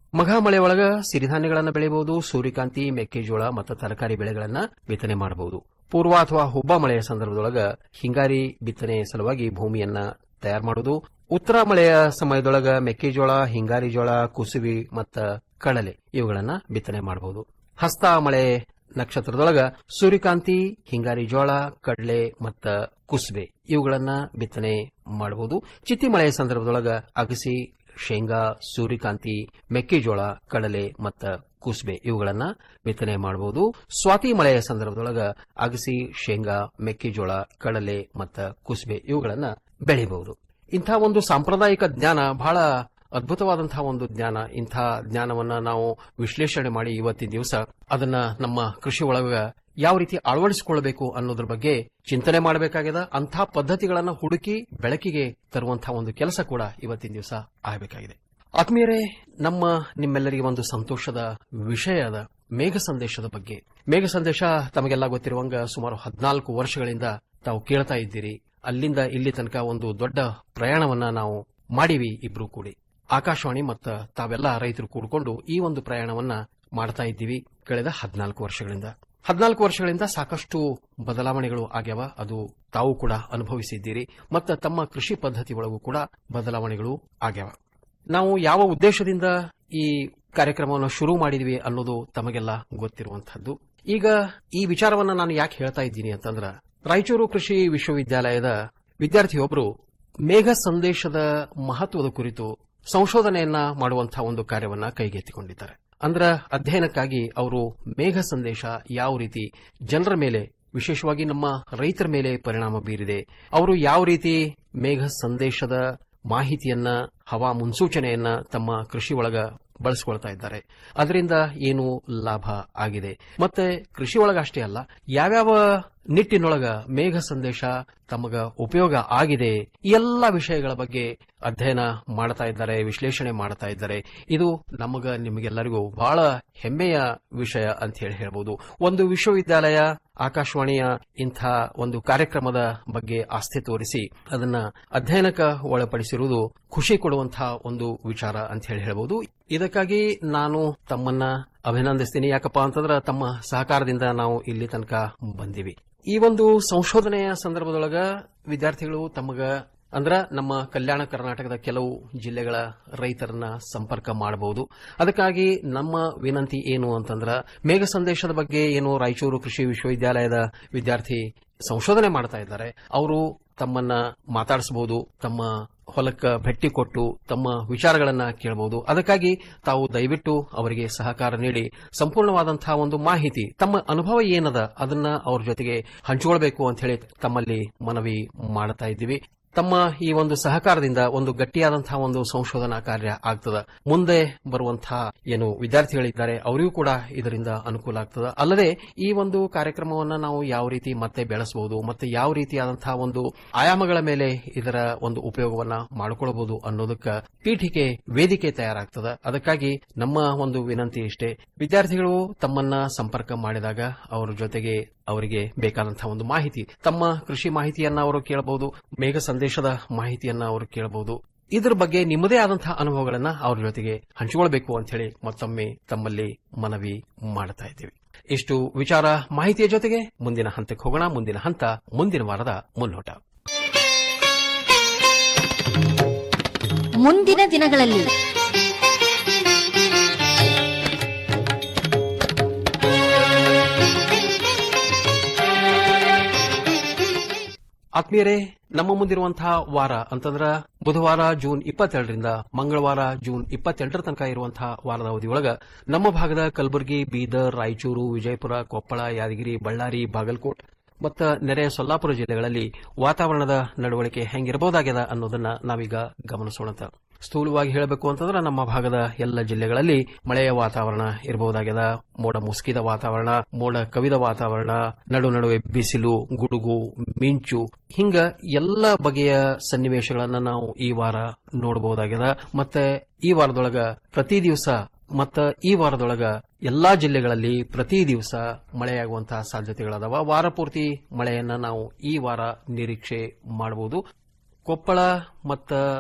ಮಘ ಮಳೆ ಒಳಗ ಸಿರಿಧಾನ್ಯಗಳನ್ನು ಬೆಳೆಯಬಹುದು ಸೂರ್ಯಕಾಂತಿ ಮೆಕ್ಕೆಜೋಳ ಮತ್ತು ತರಕಾರಿ ಬೆಳೆಗಳನ್ನ ಬಿತ್ತನೆ ಮಾಡಬಹುದು ಪೂರ್ವ ಅಥವಾ ಹುಬ್ಬ ಮಳೆಯ ಸಂದರ್ಭದೊಳಗ ಹಿಂಗಾರಿ ಬಿತ್ತನೆ ಸಲುವಾಗಿ ಭೂಮಿಯನ್ನ ತಯಾರು ಮಾಡುವುದು ಉತ್ತರ ಮಳೆಯ ಸಮಯದೊಳಗ ಮೆಕ್ಕೆಜೋಳ ಹಿಂಗಾರಿ ಜೋಳ ಕುಸುಬಿ ಮತ್ತು ಕಡಲೆ ಇವುಗಳನ್ನ ಬಿತ್ತನೆ ಮಾಡಬಹುದು ಹಸ್ತ ಮಳೆ ನಕ್ಷತ್ರದೊಳಗ ಸೂರ್ಯಕಾಂತಿ ಹಿಂಗಾರಿ ಜೋಳ ಕಡಲೆ ಮತ್ತು ಕುಸುಬೆ ಇವುಗಳನ್ನ ಬಿತ್ತನೆ ಮಾಡಬಹುದು ಚಿತ್ತಿ ಮಳೆಯ ಸಂದರ್ಭದೊಳಗ ಅಗಸಿ ಶೇಂಗಾ ಸೂರ್ಯಕಾಂತಿ ಮೆಕ್ಕೆಜೋಳ ಕಡಲೆ ಮತ್ತು ಕುಸುಬೆ ಇವುಗಳನ್ನ ಬಿತ್ತನೆ ಮಾಡಬಹುದು ಸ್ವಾತಿ ಮಳೆಯ ಸಂದರ್ಭದೊಳಗ ಅಗಸಿ ಶೇಂಗಾ ಮೆಕ್ಕೆಜೋಳ ಕಡಲೆ ಮತ್ತು ಕುಸುಬೆ ಇವುಗಳನ್ನ ಬೆಳೆಯಬಹುದು ಇಂಥ ಒಂದು ಸಾಂಪ್ರದಾಯಿಕ ಜ್ಞಾನ ಬಹಳ ಅದ್ಭುತವಾದಂತಹ ಒಂದು ಜ್ಞಾನ ಇಂಥ ಜ್ಞಾನವನ್ನ ನಾವು ವಿಶ್ಲೇಷಣೆ ಮಾಡಿ ಇವತ್ತಿನ ದಿವಸ ಅದನ್ನ ನಮ್ಮ ಕೃಷಿ ಒಳಗ ಯಾವ ರೀತಿ ಅಳವಡಿಸಿಕೊಳ್ಳಬೇಕು ಅನ್ನೋದ್ರ ಬಗ್ಗೆ ಚಿಂತನೆ ಮಾಡಬೇಕಾಗಿದೆ ಅಂಥ ಪದ್ಧತಿಗಳನ್ನ ಹುಡುಕಿ ಬೆಳಕಿಗೆ ತರುವಂತಹ ಒಂದು ಕೆಲಸ ಕೂಡ ಇವತ್ತಿನ ದಿವಸ ಆಗಬೇಕಾಗಿದೆ ಆತ್ಮೀಯರೇ ನಮ್ಮ ನಿಮ್ಮೆಲ್ಲರಿಗೆ ಒಂದು ಸಂತೋಷದ ವಿಷಯ ಅದ ಮೇಘ ಸಂದೇಶದ ಬಗ್ಗೆ ಮೇಘ ಸಂದೇಶ ತಮಗೆಲ್ಲ ಗೊತ್ತಿರುವಂಗ ಸುಮಾರು ಹದಿನಾಲ್ಕು ವರ್ಷಗಳಿಂದ ತಾವು ಕೇಳ್ತಾ ಇದ್ದೀರಿ ಅಲ್ಲಿಂದ ಇಲ್ಲಿ ತನಕ ಒಂದು ದೊಡ್ಡ ಪ್ರಯಾಣವನ್ನ ನಾವು ಮಾಡಿವಿ ಇಬ್ರು ಕೂಡಿ ಆಕಾಶವಾಣಿ ಮತ್ತು ತಾವೆಲ್ಲ ರೈತರು ಕೂಡಿಕೊಂಡು ಈ ಒಂದು ಪ್ರಯಾಣವನ್ನ ಮಾಡ್ತಾ ಇದ್ದೀವಿ ಕಳೆದ ಹದಿನಾಲ್ಕು ವರ್ಷಗಳಿಂದ ಹದಿನಾಲ್ಕು ವರ್ಷಗಳಿಂದ ಸಾಕಷ್ಟು ಬದಲಾವಣೆಗಳು ಆಗ್ಯಾವ ಅದು ತಾವು ಕೂಡ ಅನುಭವಿಸಿದ್ದೀರಿ ಮತ್ತು ತಮ್ಮ ಕೃಷಿ ಪದ್ಧತಿ ಒಳಗೂ ಕೂಡ ಬದಲಾವಣೆಗಳು ಆಗ್ಯಾವ ನಾವು ಯಾವ ಉದ್ದೇಶದಿಂದ ಈ ಕಾರ್ಯಕ್ರಮವನ್ನು ಶುರು ಮಾಡಿದ್ವಿ ಅನ್ನೋದು ತಮಗೆಲ್ಲ ಗೊತ್ತಿರುವಂತಹದ್ದು ಈಗ ಈ ವಿಚಾರವನ್ನ ನಾನು ಯಾಕೆ ಹೇಳ್ತಾ ಇದ್ದೀನಿ ಅಂತಂದ್ರ ರಾಯಚೂರು ಕೃಷಿ ವಿಶ್ವವಿದ್ಯಾಲಯದ ವಿದ್ಯಾರ್ಥಿಯೊಬ್ಬರು ಮೇಘ ಸಂದೇಶದ ಮಹತ್ವದ ಕುರಿತು ಸಂಶೋಧನೆಯನ್ನ ಮಾಡುವಂತಹ ಒಂದು ಕಾರ್ಯವನ್ನ ಕೈಗೆತ್ತಿಕೊಂಡಿದ್ದಾರೆ ಅಂದ್ರ ಅಧ್ಯಯನಕ್ಕಾಗಿ ಅವರು ಮೇಘ ಸಂದೇಶ ಯಾವ ರೀತಿ ಜನರ ಮೇಲೆ ವಿಶೇಷವಾಗಿ ನಮ್ಮ ರೈತರ ಮೇಲೆ ಪರಿಣಾಮ ಬೀರಿದೆ ಅವರು ಯಾವ ರೀತಿ ಮೇಘ ಸಂದೇಶದ ಮಾಹಿತಿಯನ್ನ ಹವಾ ಮುನ್ಸೂಚನೆಯನ್ನ ತಮ್ಮ ಕೃಷಿ ಒಳಗ ಬಳಸಿಕೊಳ್ತಾ ಇದ್ದಾರೆ ಅದರಿಂದ ಏನು ಲಾಭ ಆಗಿದೆ ಮತ್ತೆ ಕೃಷಿ ಒಳಗ ಅಷ್ಟೇ ಅಲ್ಲ ಯಾವ್ಯಾವ ನಿಟ್ಟಿನೊಳಗ ಮೇಘ ಸಂದೇಶ ತಮಗ ಉಪಯೋಗ ಆಗಿದೆ ಈ ಎಲ್ಲ ವಿಷಯಗಳ ಬಗ್ಗೆ ಅಧ್ಯಯನ ಮಾಡ್ತಾ ಇದ್ದಾರೆ ವಿಶ್ಲೇಷಣೆ ಮಾಡ್ತಾ ಇದ್ದಾರೆ ಇದು ನಮಗ ನಿಮಗೆಲ್ಲರಿಗೂ ಬಹಳ ಹೆಮ್ಮೆಯ ವಿಷಯ ಅಂತ ಹೇಳಿ ಹೇಳ್ಬೋದು ಒಂದು ವಿಶ್ವವಿದ್ಯಾಲಯ ಆಕಾಶವಾಣಿಯ ಇಂಥ ಒಂದು ಕಾರ್ಯಕ್ರಮದ ಬಗ್ಗೆ ಆಸ್ಥೆ ತೋರಿಸಿ ಅದನ್ನ ಅಧ್ಯಯನಕ್ಕೆ ಒಳಪಡಿಸಿರುವುದು ಖುಷಿ ಕೊಡುವಂತಹ ಒಂದು ವಿಚಾರ ಅಂತ ಹೇಳಿ ಹೇಳ್ಬೋದು ಇದಕ್ಕಾಗಿ ನಾನು ತಮ್ಮನ್ನ ಅಭಿನಂದಿಸ್ತೀನಿ ಯಾಕಪ್ಪ ಅಂತಂದ್ರೆ ತಮ್ಮ ಸಹಕಾರದಿಂದ ನಾವು ಇಲ್ಲಿ ತನಕ ಬಂದಿವಿ ಈ ಒಂದು ಸಂಶೋಧನೆಯ ಸಂದರ್ಭದೊಳಗ ವಿದ್ಯಾರ್ಥಿಗಳು ತಮಗ ಅಂದ್ರ ನಮ್ಮ ಕಲ್ಯಾಣ ಕರ್ನಾಟಕದ ಕೆಲವು ಜಿಲ್ಲೆಗಳ ರೈತರನ್ನ ಸಂಪರ್ಕ ಮಾಡಬಹುದು ಅದಕ್ಕಾಗಿ ನಮ್ಮ ವಿನಂತಿ ಏನು ಅಂತಂದ್ರ ಮೇಘ ಸಂದೇಶದ ಬಗ್ಗೆ ಏನು ರಾಯಚೂರು ಕೃಷಿ ವಿಶ್ವವಿದ್ಯಾಲಯದ ವಿದ್ಯಾರ್ಥಿ ಸಂಶೋಧನೆ ಮಾಡ್ತಾ ಇದ್ದಾರೆ ಅವರು ತಮ್ಮನ್ನ ಮಾತಾಡಿಸಬಹುದು ತಮ್ಮ ಹೊಲಕ್ಕ ಭೇಟಿ ಕೊಟ್ಟು ತಮ್ಮ ವಿಚಾರಗಳನ್ನ ಕೇಳಬಹುದು ಅದಕ್ಕಾಗಿ ತಾವು ದಯವಿಟ್ಟು ಅವರಿಗೆ ಸಹಕಾರ ನೀಡಿ ಸಂಪೂರ್ಣವಾದಂತಹ ಒಂದು ಮಾಹಿತಿ ತಮ್ಮ ಅನುಭವ ಏನದ ಅದನ್ನ ಅವ್ರ ಜೊತೆಗೆ ಹಂಚಿಕೊಳ್ಬೇಕು ಅಂತ ಹೇಳಿ ತಮ್ಮಲ್ಲಿ ಮನವಿ ಮಾಡ್ತಾ ಇದ್ದೀವಿ ತಮ್ಮ ಈ ಒಂದು ಸಹಕಾರದಿಂದ ಒಂದು ಗಟ್ಟಿಯಾದಂತಹ ಒಂದು ಸಂಶೋಧನಾ ಕಾರ್ಯ ಆಗ್ತದ ಮುಂದೆ ಬರುವಂತಹ ಏನು ವಿದ್ಯಾರ್ಥಿಗಳಿದ್ದಾರೆ ಅವರಿಗೂ ಕೂಡ ಇದರಿಂದ ಅನುಕೂಲ ಆಗ್ತದ ಅಲ್ಲದೆ ಈ ಒಂದು ಕಾರ್ಯಕ್ರಮವನ್ನ ನಾವು ಯಾವ ರೀತಿ ಮತ್ತೆ ಬೆಳೆಸಬಹುದು ಮತ್ತೆ ಯಾವ ರೀತಿಯಾದಂತಹ ಒಂದು ಆಯಾಮಗಳ ಮೇಲೆ ಇದರ ಒಂದು ಉಪಯೋಗವನ್ನ ಮಾಡಿಕೊಳ್ಳಬಹುದು ಅನ್ನೋದಕ್ಕ ಪೀಠಿಕೆ ವೇದಿಕೆ ತಯಾರಾಗ್ತದ ಅದಕ್ಕಾಗಿ ನಮ್ಮ ಒಂದು ವಿನಂತಿ ಇಷ್ಟೇ ವಿದ್ಯಾರ್ಥಿಗಳು ತಮ್ಮನ್ನ ಸಂಪರ್ಕ ಮಾಡಿದಾಗ ಅವರ ಜೊತೆಗೆ ಅವರಿಗೆ ಬೇಕಾದಂತಹ ಒಂದು ಮಾಹಿತಿ ತಮ್ಮ ಕೃಷಿ ಮಾಹಿತಿಯನ್ನ ಅವರು ಕೇಳಬಹುದು ಮೇಘ ಸಂದೇಶದ ಮಾಹಿತಿಯನ್ನ ಅವರು ಕೇಳಬಹುದು ಇದರ ಬಗ್ಗೆ ನಿಮ್ಮದೇ ಆದಂತಹ ಅನುಭವಗಳನ್ನ ಅವ್ರ ಜೊತೆಗೆ ಹಂಚಿಕೊಳ್ಬೇಕು ಅಂತ ಹೇಳಿ ಮತ್ತೊಮ್ಮೆ ತಮ್ಮಲ್ಲಿ ಮನವಿ ಮಾಡ್ತಾ ಇದ್ದೀವಿ ಇಷ್ಟು ವಿಚಾರ ಮಾಹಿತಿಯ ಜೊತೆಗೆ ಮುಂದಿನ ಹಂತಕ್ಕೆ ಹೋಗೋಣ ಮುಂದಿನ ಹಂತ ಮುಂದಿನ ವಾರದ ಮುನ್ನೋಟ
ಮುಂದಿನ ದಿನಗಳಲ್ಲಿ
ಆತ್ಮೀಯರೇ ನಮ್ಮ ಮುಂದಿರುವಂತಹ ವಾರ ಅಂತಂದ್ರ ಬುಧವಾರ ಜೂನ್ ಇಪ್ಪತ್ತೆರಡರಿಂದ ಮಂಗಳವಾರ ಜೂನ್ ಇಪ್ಪತ್ತೆಂಟರ ತನಕ ಇರುವಂತಹ ವಾರದ ಅವಧಿಯೊಳಗ ನಮ್ಮ ಭಾಗದ ಕಲಬುರಗಿ ಬೀದರ್ ರಾಯಚೂರು ವಿಜಯಪುರ ಕೊಪ್ಪಳ ಯಾದಗಿರಿ ಬಳ್ಳಾರಿ ಬಾಗಲಕೋಟ್ ಮತ್ತು ನೆರೆಯ ಸೊಲ್ಲಾಪುರ ಜಿಲ್ಲೆಗಳಲ್ಲಿ ವಾತಾವರಣದ ನಡವಳಿಕೆ ಹೆಂಗಿರಬಹುದಾಗ್ಯದ ಅನ್ನೋದನ್ನ ನಾವೀಗ ಗಮನಿಸೋಣ ಸ್ಥೂಲವಾಗಿ ಹೇಳಬೇಕು ಅಂತಂದ್ರೆ ನಮ್ಮ ಭಾಗದ ಎಲ್ಲ ಜಿಲ್ಲೆಗಳಲ್ಲಿ ಮಳೆಯ ವಾತಾವರಣ ಇರಬಹುದಾಗ್ಯದ ಮೋಡ ಮುಸುಕಿದ ವಾತಾವರಣ ಮೋಡ ಕವಿದ ವಾತಾವರಣ ನಡು ನಡುವೆ ಬಿಸಿಲು ಗುಡುಗು ಮಿಂಚು ಹಿಂಗ ಎಲ್ಲ ಬಗೆಯ ಸನ್ನಿವೇಶಗಳನ್ನ ನಾವು ಈ ವಾರ ನೋಡಬಹುದಾಗ್ಯದ ಮತ್ತೆ ಈ ವಾರದೊಳಗ ಪ್ರತಿ ದಿವಸ ಮತ್ತ ಈ ವಾರದೊಳಗ ಎಲ್ಲಾ ಜಿಲ್ಲೆಗಳಲ್ಲಿ ಪ್ರತಿ ದಿವಸ ಮಳೆಯಾಗುವಂತಹ ಸಾಧ್ಯತೆಗಳದಾವ ವಾರ ಪೂರ್ತಿ ಮಳೆಯನ್ನ ನಾವು ಈ ವಾರ ನಿರೀಕ್ಷೆ ಮಾಡಬಹುದು ಕೊಪ್ಪಳ ಮತ್ತ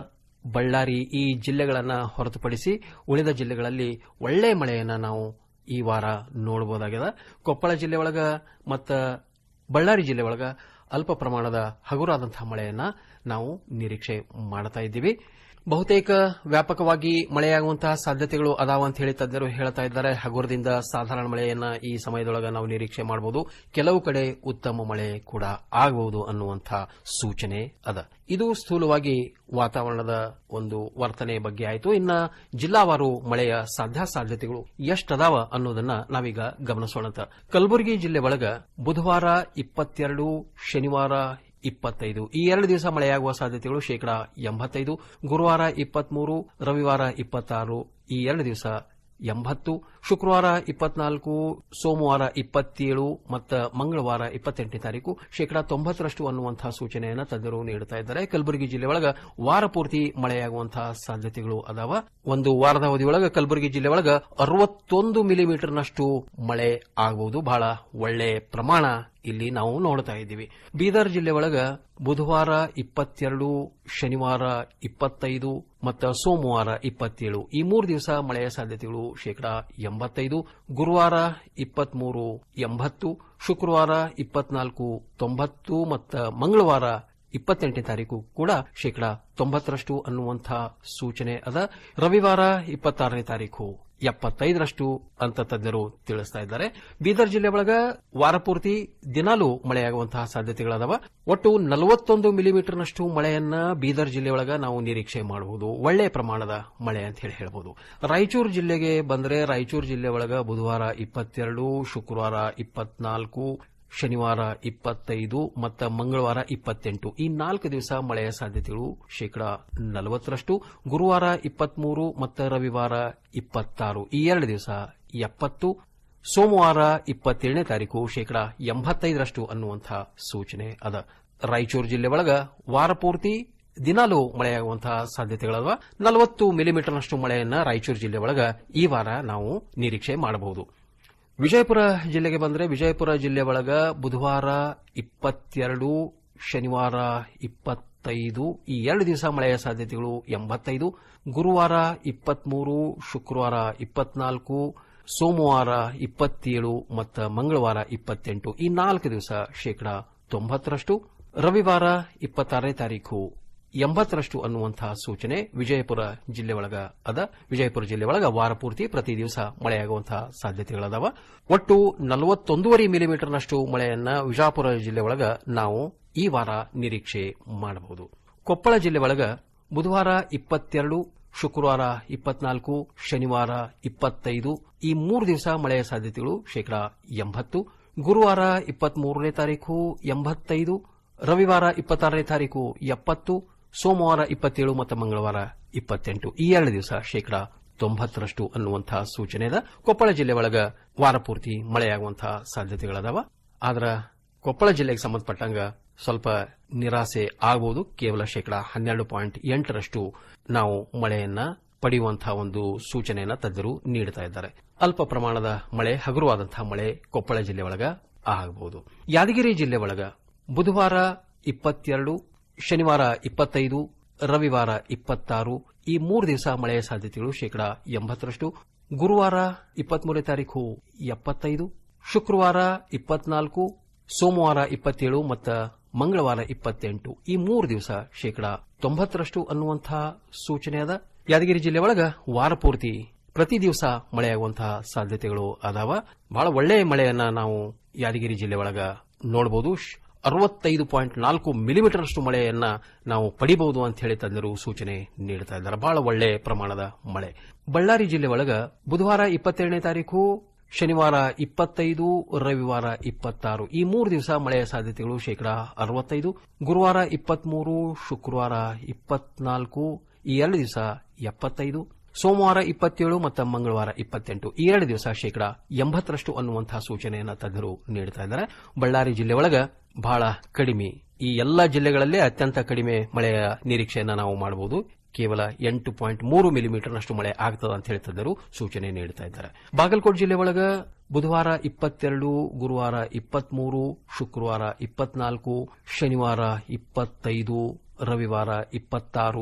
ಬಳ್ಳಾರಿ ಈ ಜಿಲ್ಲೆಗಳನ್ನ ಹೊರತುಪಡಿಸಿ ಉಳಿದ ಜಿಲ್ಲೆಗಳಲ್ಲಿ ಒಳ್ಳೆ ಮಳೆಯನ್ನ ನಾವು ಈ ವಾರ ನೋಡಬಹುದಾಗಿದೆ ಕೊಪ್ಪಳ ಜಿಲ್ಲೆ ಒಳಗ ಮತ್ತ ಬಳ್ಳಾರಿ ಜಿಲ್ಲೆ ಒಳಗ ಅಲ್ಪ ಪ್ರಮಾಣದ ಹಗುರಾದಂತಹ ಮಳೆಯನ್ನ ನಾವು ನಿರೀಕ್ಷೆ ಮಾಡ್ತಾ ಇದ್ದೀವಿ ಬಹುತೇಕ ವ್ಯಾಪಕವಾಗಿ ಮಳೆಯಾಗುವಂತಹ ಸಾಧ್ಯತೆಗಳು ಅದಾವ ಅಂತ ಹೇಳಿ ತಜ್ಞರು ಹೇಳ್ತಾ ಇದ್ದಾರೆ ಹಗುರದಿಂದ ಸಾಧಾರಣ ಮಳೆಯನ್ನ ಈ ಸಮಯದೊಳಗ ನಾವು ನಿರೀಕ್ಷೆ ಮಾಡಬಹುದು ಕೆಲವು ಕಡೆ ಉತ್ತಮ ಮಳೆ ಕೂಡ ಆಗಬಹುದು ಅನ್ನುವಂತಹ ಸೂಚನೆ ಅದ ಇದು ಸ್ಥೂಲವಾಗಿ ವಾತಾವರಣದ ಒಂದು ವರ್ತನೆ ಬಗ್ಗೆ ಆಯಿತು ಇನ್ನ ಜಿಲ್ಲಾವಾರು ಮಳೆಯ ಸಾಧ್ಯಾಸಾಧ್ಯತೆಗಳು ಎಷ್ಟದಾವ ಅನ್ನೋದನ್ನ ನಾವೀಗ ಗಮನಿಸೋಣ ಕಲಬುರಗಿ ಜಿಲ್ಲೆ ಒಳಗ ಬುಧವಾರ ಇಪ್ಪತ್ತೆರಡು ಶನಿವಾರ ಇಪ್ಪತ್ತೈದು ಈ ಎರಡು ದಿವಸ ಮಳೆಯಾಗುವ ಸಾಧ್ಯತೆಗಳು ಶೇಕಡಾ ಎಂಬತ್ತೈದು ಗುರುವಾರ ಇಪ್ಪತ್ಮೂರು ರವಿವಾರ ಇಪ್ಪತ್ತಾರು ಈ ಎರಡು ದಿವಸ ಎಂಬತ್ತು ಶುಕ್ರವಾರ ಇಪ್ಪತ್ನಾಲ್ಕು ಸೋಮವಾರ ಇಪ್ಪತ್ತೇಳು ಮತ್ತು ಮಂಗಳವಾರ ಇಪ್ಪತ್ತೆಂಟನೇ ತಾರೀಕು ಶೇಕಡಾ ತೊಂಬತ್ತರಷ್ಟು ಅನ್ನುವಂತಹ ಸೂಚನೆಯನ್ನು ತಜ್ಞರು ನೀಡುತ್ತಾ ಇದ್ದಾರೆ ಕಲಬುರಗಿ ಜಿಲ್ಲೆ ಒಳಗ ವಾರ ಪೂರ್ತಿ ಮಳೆಯಾಗುವಂತಹ ಸಾಧ್ಯತೆಗಳು ಅದಾವ ಒಂದು ವಾರದ ಅವಧಿಯೊಳಗ ಕಲಬುರಗಿ ಜಿಲ್ಲೆ ಒಳಗ ಅರವತ್ತೊಂದು ಮಿಲಿಮೀಟರ್ನಷ್ಟು ಮಳೆ ಆಗಬಹುದು ಬಹಳ ಒಳ್ಳೆ ಪ್ರಮಾಣ ಇಲ್ಲಿ ನಾವು ನೋಡ್ತಾ ಇದ್ದೀವಿ ಬೀದರ್ ಜಿಲ್ಲೆ ಒಳಗ ಬುಧವಾರ ಇಪ್ಪತ್ತೆರಡು ಶನಿವಾರ ಇಪ್ಪತ್ತೈದು ಮತ್ತು ಸೋಮವಾರ ಇಪ್ಪತ್ತೇಳು ಈ ಮೂರು ದಿವಸ ಮಳೆಯ ಸಾಧ್ಯತೆಗಳು ಶೇಕಡಾ ಎಂಬತ್ತೈದು ಗುರುವಾರ ಇಪ್ಪತ್ಮೂರು ಎಂಬತ್ತು ಶುಕ್ರವಾರ ಇಪ್ಪತ್ನಾಲ್ಕು ತೊಂಬತ್ತು ಮತ್ತು ಮಂಗಳವಾರ ಇಪ್ಪತ್ತೆಂಟನೇ ತಾರೀಕು ಕೂಡ ಶೇಕಡಾ ತೊಂಬತ್ತರಷ್ಟು ಅನ್ನುವಂತಹ ಸೂಚನೆ ಅದ ರವಿವಾರ ಇಪ್ಪತ್ತಾರನೇ ತಾರೀಕು ಎಪ್ಪತ್ತೈದರಷ್ಟು ಅಂತ ತಜ್ಞರು ತಿಳಿಸ್ತಾ ಇದ್ದಾರೆ ಬೀದರ್ ಜಿಲ್ಲೆ ಒಳಗ ವಾರಪೂರ್ತಿ ದಿನಾಲೂ ಮಳೆಯಾಗುವಂತಹ ಸಾಧ್ಯತೆಗಳದಾವ ಒಟ್ಟು ನಲವತ್ತೊಂದು ಮಿಲಿಮೀಟರ್ನಷ್ಟು ಮಳೆಯನ್ನ ಬೀದರ್ ಜಿಲ್ಲೆ ಒಳಗ ನಾವು ನಿರೀಕ್ಷೆ ಮಾಡಬಹುದು ಒಳ್ಳೆ ಪ್ರಮಾಣದ ಮಳೆ ಅಂತ ಹೇಳಿ ಹೇಳಬಹುದು ರಾಯಚೂರು ಜಿಲ್ಲೆಗೆ ಬಂದರೆ ರಾಯಚೂರು ಜಿಲ್ಲೆ ಒಳಗ ಬುಧವಾರ ಇಪ್ಪತ್ತೆರಡು ಶುಕ್ರವಾರ ಇಪ್ಪತ್ನಾಲ್ಕು ಶನಿವಾರ ಇಪ್ಪತ್ತೈದು ಮತ್ತು ಮಂಗಳವಾರ ಇಪ್ಪತ್ತೆಂಟು ಈ ನಾಲ್ಕು ದಿವಸ ಮಳೆಯ ಸಾಧ್ಯತೆಗಳು ಶೇಕಡಾ ನಲವತ್ತರಷ್ಟು ಗುರುವಾರ ಇಪ್ಪತ್ಮೂರು ಮತ್ತು ರವಿವಾರ ಇಪ್ಪತ್ತಾರು ಈ ಎರಡು ದಿವಸ ಎಪ್ಪತ್ತು ಸೋಮವಾರ ಇಪ್ಪತ್ತೇಳನೇ ತಾರೀಕು ಶೇಕಡಾ ಎಂಬತ್ತೈದರಷ್ಟು ಅನ್ನುವಂತಹ ಸೂಚನೆ ಅದ ರಾಯಚೂರು ಜಿಲ್ಲೆ ಒಳಗ ವಾರಪೂರ್ತಿ ದಿನಾಲೂ ಮಳೆಯಾಗುವಂತಹ ಸಾಧ್ಯತೆಗಳಲ್ವ ನಲವತ್ತು ಮಿಲಿಮೀಟರ್ನಷ್ಟು ಮಳೆಯನ್ನ ರಾಯಚೂರು ಜಿಲ್ಲೆ ಒಳಗ ಈ ವಾರ ನಾವು ನಿರೀಕ್ಷೆ ಮಾಡಬಹುದು ವಿಜಯಪುರ ಜಿಲ್ಲೆಗೆ ಬಂದರೆ ವಿಜಯಪುರ ಜಿಲ್ಲೆ ಒಳಗ ಬುಧವಾರ ಇಪ್ಪತ್ತೆರಡು ಶನಿವಾರ ಇಪ್ಪತ್ತೈದು ಈ ಎರಡು ದಿವಸ ಮಳೆಯ ಸಾಧ್ಯತೆಗಳು ಎಂಬತ್ತೈದು ಗುರುವಾರ ಇಪ್ಪತ್ಮೂರು ಶುಕ್ರವಾರ ಇಪ್ಪತ್ನಾಲ್ಕು ಸೋಮವಾರ ಇಪ್ಪತ್ತೇಳು ಮತ್ತು ಮಂಗಳವಾರ ಇಪ್ಪತ್ತೆಂಟು ಈ ನಾಲ್ಕು ದಿವಸ ಶೇಕಡಾ ತೊಂಬತ್ತರಷ್ಟು ರವಿವಾರ ಇಪ್ಪತ್ತಾರನೇ ತಾರೀಕು ಎಂಬತ್ತರಷ್ಟು ಅನ್ನುವಂತಹ ಸೂಚನೆ ವಿಜಯಪುರ ಜಿಲ್ಲೆ ಒಳಗ ಅದ ವಿಜಯಪುರ ಜಿಲ್ಲೆ ಒಳಗ ವಾರ ಪೂರ್ತಿ ಪ್ರತಿ ದಿವಸ ಮಳೆಯಾಗುವಂತಹ ಸಾಧ್ಯತೆಗಳದಾವ ಒಟ್ಟು ನಲವತ್ತೊಂದೂವರೆ ಮಿಲಿಮೀಟರ್ನಷ್ಟು ಮಳೆಯನ್ನ ವಿಜಾಪುರ ಜಿಲ್ಲೆ ಒಳಗ ನಾವು ಈ ವಾರ ನಿರೀಕ್ಷೆ ಮಾಡಬಹುದು ಕೊಪ್ಪಳ ಜಿಲ್ಲೆ ಒಳಗ ಬುಧವಾರ ಇಪ್ಪತ್ತೆರಡು ಶುಕ್ರವಾರ ಇಪ್ಪತ್ನಾಲ್ಕು ಶನಿವಾರ ಇಪ್ಪತ್ತೈದು ಈ ಮೂರು ದಿವಸ ಮಳೆಯ ಸಾಧ್ಯತೆಗಳು ಶೇಕಡಾ ಎಂಬತ್ತು ಗುರುವಾರ ಇಪ್ಪತ್ಮೂರನೇ ತಾರೀಕು ಎಂಬತ್ತೈದು ರವಿವಾರ ಇಪ್ಪತ್ತಾರನೇ ತಾರೀಕು ಎಪ್ಪತ್ತು ಸೋಮವಾರ ಇಪ್ಪತ್ತೇಳು ಮತ್ತು ಮಂಗಳವಾರ ಇಪ್ಪತ್ತೆಂಟು ಈ ಎರಡು ದಿವಸ ಶೇಕಡಾ ತೊಂಬತ್ತರಷ್ಟು ಅನ್ನುವಂತಹ ಸೂಚನೆ ಇದೆ ಕೊಪ್ಪಳ ಜಿಲ್ಲೆ ಒಳಗ ವಾರಪೂರ್ತಿ ಮಳೆಯಾಗುವಂತಹ ಸಾಧ್ಯತೆಗಳದಾವ ಆದ್ರ ಕೊಪ್ಪಳ ಜಿಲ್ಲೆಗೆ ಸಂಬಂಧಪಟ್ಟಂಗ ಸ್ವಲ್ಪ ನಿರಾಸೆ ಆಗಬಹುದು ಕೇವಲ ಶೇಕಡಾ ಹನ್ನೆರಡು ಪಾಯಿಂಟ್ ಎಂಟರಷ್ಟು ನಾವು ಮಳೆಯನ್ನ ಪಡೆಯುವಂತಹ ಒಂದು ಸೂಚನೆಯನ್ನ ತಜ್ಞರು ನೀಡುತ್ತಾ ಇದ್ದಾರೆ ಅಲ್ಪ ಪ್ರಮಾಣದ ಮಳೆ ಹಗುರವಾದಂತಹ ಮಳೆ ಕೊಪ್ಪಳ ಜಿಲ್ಲೆ ಒಳಗ ಆಗಬಹುದು ಯಾದಗಿರಿ ಜಿಲ್ಲೆ ಒಳಗ ಬುಧವಾರ ಇಪ್ಪತ್ತೆರಡು ಶನಿವಾರ ಇಪ್ಪತ್ತೈದು ರವಿವಾರ ಇಪ್ಪತ್ತಾರು ಈ ಮೂರು ದಿವಸ ಮಳೆಯ ಸಾಧ್ಯತೆಗಳು ಶೇಕಡಾ ಎಂಬತ್ತರಷ್ಟು ಗುರುವಾರ ಇಪ್ಪತ್ಮೂರನೇ ತಾರೀಕು ಎಪ್ಪತ್ತೈದು ಶುಕ್ರವಾರ ಇಪ್ಪತ್ನಾಲ್ಕು ಸೋಮವಾರ ಇಪ್ಪತ್ತೇಳು ಮತ್ತು ಮಂಗಳವಾರ ಇಪ್ಪತ್ತೆಂಟು ಈ ಮೂರು ದಿವಸ ಶೇಕಡಾ ತೊಂಬತ್ತರಷ್ಟು ಅನ್ನುವಂತಹ ಸೂಚನೆ ಅದ ಯಾದಗಿರಿ ಜಿಲ್ಲೆ ಒಳಗ ವಾರಪೂರ್ತಿ ಪ್ರತಿ ದಿವಸ ಮಳೆಯಾಗುವಂತಹ ಸಾಧ್ಯತೆಗಳು ಅದಾವ ಬಹಳ ಒಳ್ಳೆಯ ಮಳೆಯನ್ನ ನಾವು ಯಾದಗಿರಿ ಜಿಲ್ಲೆ ಒಳಗ ನೋಡಬಹುದು ಅರವತ್ತೈದು ಪಾಯಿಂಟ್ ನಾಲ್ಕು ಮಿಲಿಮೀಟರ್ನಷ್ಟು ಮಳೆಯನ್ನ ನಾವು ಪಡಿಬಹುದು ಅಂತ ಹೇಳಿ ತಜ್ಞರು ಸೂಚನೆ ನೀಡುತ್ತಾ ಇದ್ದಾರೆ ಬಹಳ ಒಳ್ಳೆ ಪ್ರಮಾಣದ ಮಳೆ ಬಳ್ಳಾರಿ ಜಿಲ್ಲೆ ಒಳಗ ಬುಧವಾರ ಇಪ್ಪತ್ತೆರಡನೇ ತಾರೀಕು ಶನಿವಾರ ಇಪ್ಪತ್ತೈದು ರವಿವಾರ ಇಪ್ಪತ್ತಾರು ಈ ಮೂರು ದಿವಸ ಮಳೆಯ ಸಾಧ್ಯತೆಗಳು ಶೇಕಡಾ ಅರವತ್ತೈದು ಗುರುವಾರ ಇಪ್ಪತ್ಮೂರು ಶುಕ್ರವಾರ ಇಪ್ಪತ್ನಾಲ್ಕು ಈ ಎರಡು ದಿವಸ ಎಪ್ಪತ್ತೈದು ಸೋಮವಾರ ಇಪ್ಪತ್ತೇಳು ಮತ್ತು ಮಂಗಳವಾರ ಇಪ್ಪತ್ತೆಂಟು ಈ ಎರಡು ದಿವಸ ಶೇಕಡಾ ಎಂಬತ್ತರಷ್ಟು ಅನ್ನುವಂತಹ ಸೂಚನೆಯನ್ನು ತಜ್ಞರು ನೀಡುತ್ತಾ ಇದ್ದಾರೆ ಬಳ್ಳಾರಿ ಜಿಲ್ಲೆ ಒಳಗ ಬಹಳ ಕಡಿಮೆ ಈ ಎಲ್ಲ ಜಿಲ್ಲೆಗಳಲ್ಲೇ ಅತ್ಯಂತ ಕಡಿಮೆ ಮಳೆಯ ನಿರೀಕ್ಷೆಯನ್ನು ನಾವು ಮಾಡಬಹುದು ಕೇವಲ ಎಂಟು ಪಾಯಿಂಟ್ ಮೂರು ಮಿಲಿಮೀಟರ್ನಷ್ಟು ಮಳೆ ಆಗ್ತದೆ ಅಂತ ಹೇಳ್ತಿದ್ದರು ಸೂಚನೆ ನೀಡುತ್ತಾ ಇದ್ದಾರೆ ಬಾಗಲಕೋಟೆ ಜಿಲ್ಲೆ ಒಳಗ ಬುಧವಾರ ಇಪ್ಪತ್ತೆರಡು ಗುರುವಾರ ಇಪ್ಪತ್ಮೂರು ಶುಕ್ರವಾರ ಇಪ್ಪತ್ನಾಲ್ಕು ಶನಿವಾರ ಇಪ್ಪತ್ತೈದು ರವಿವಾರ ಇಪ್ಪತ್ತಾರು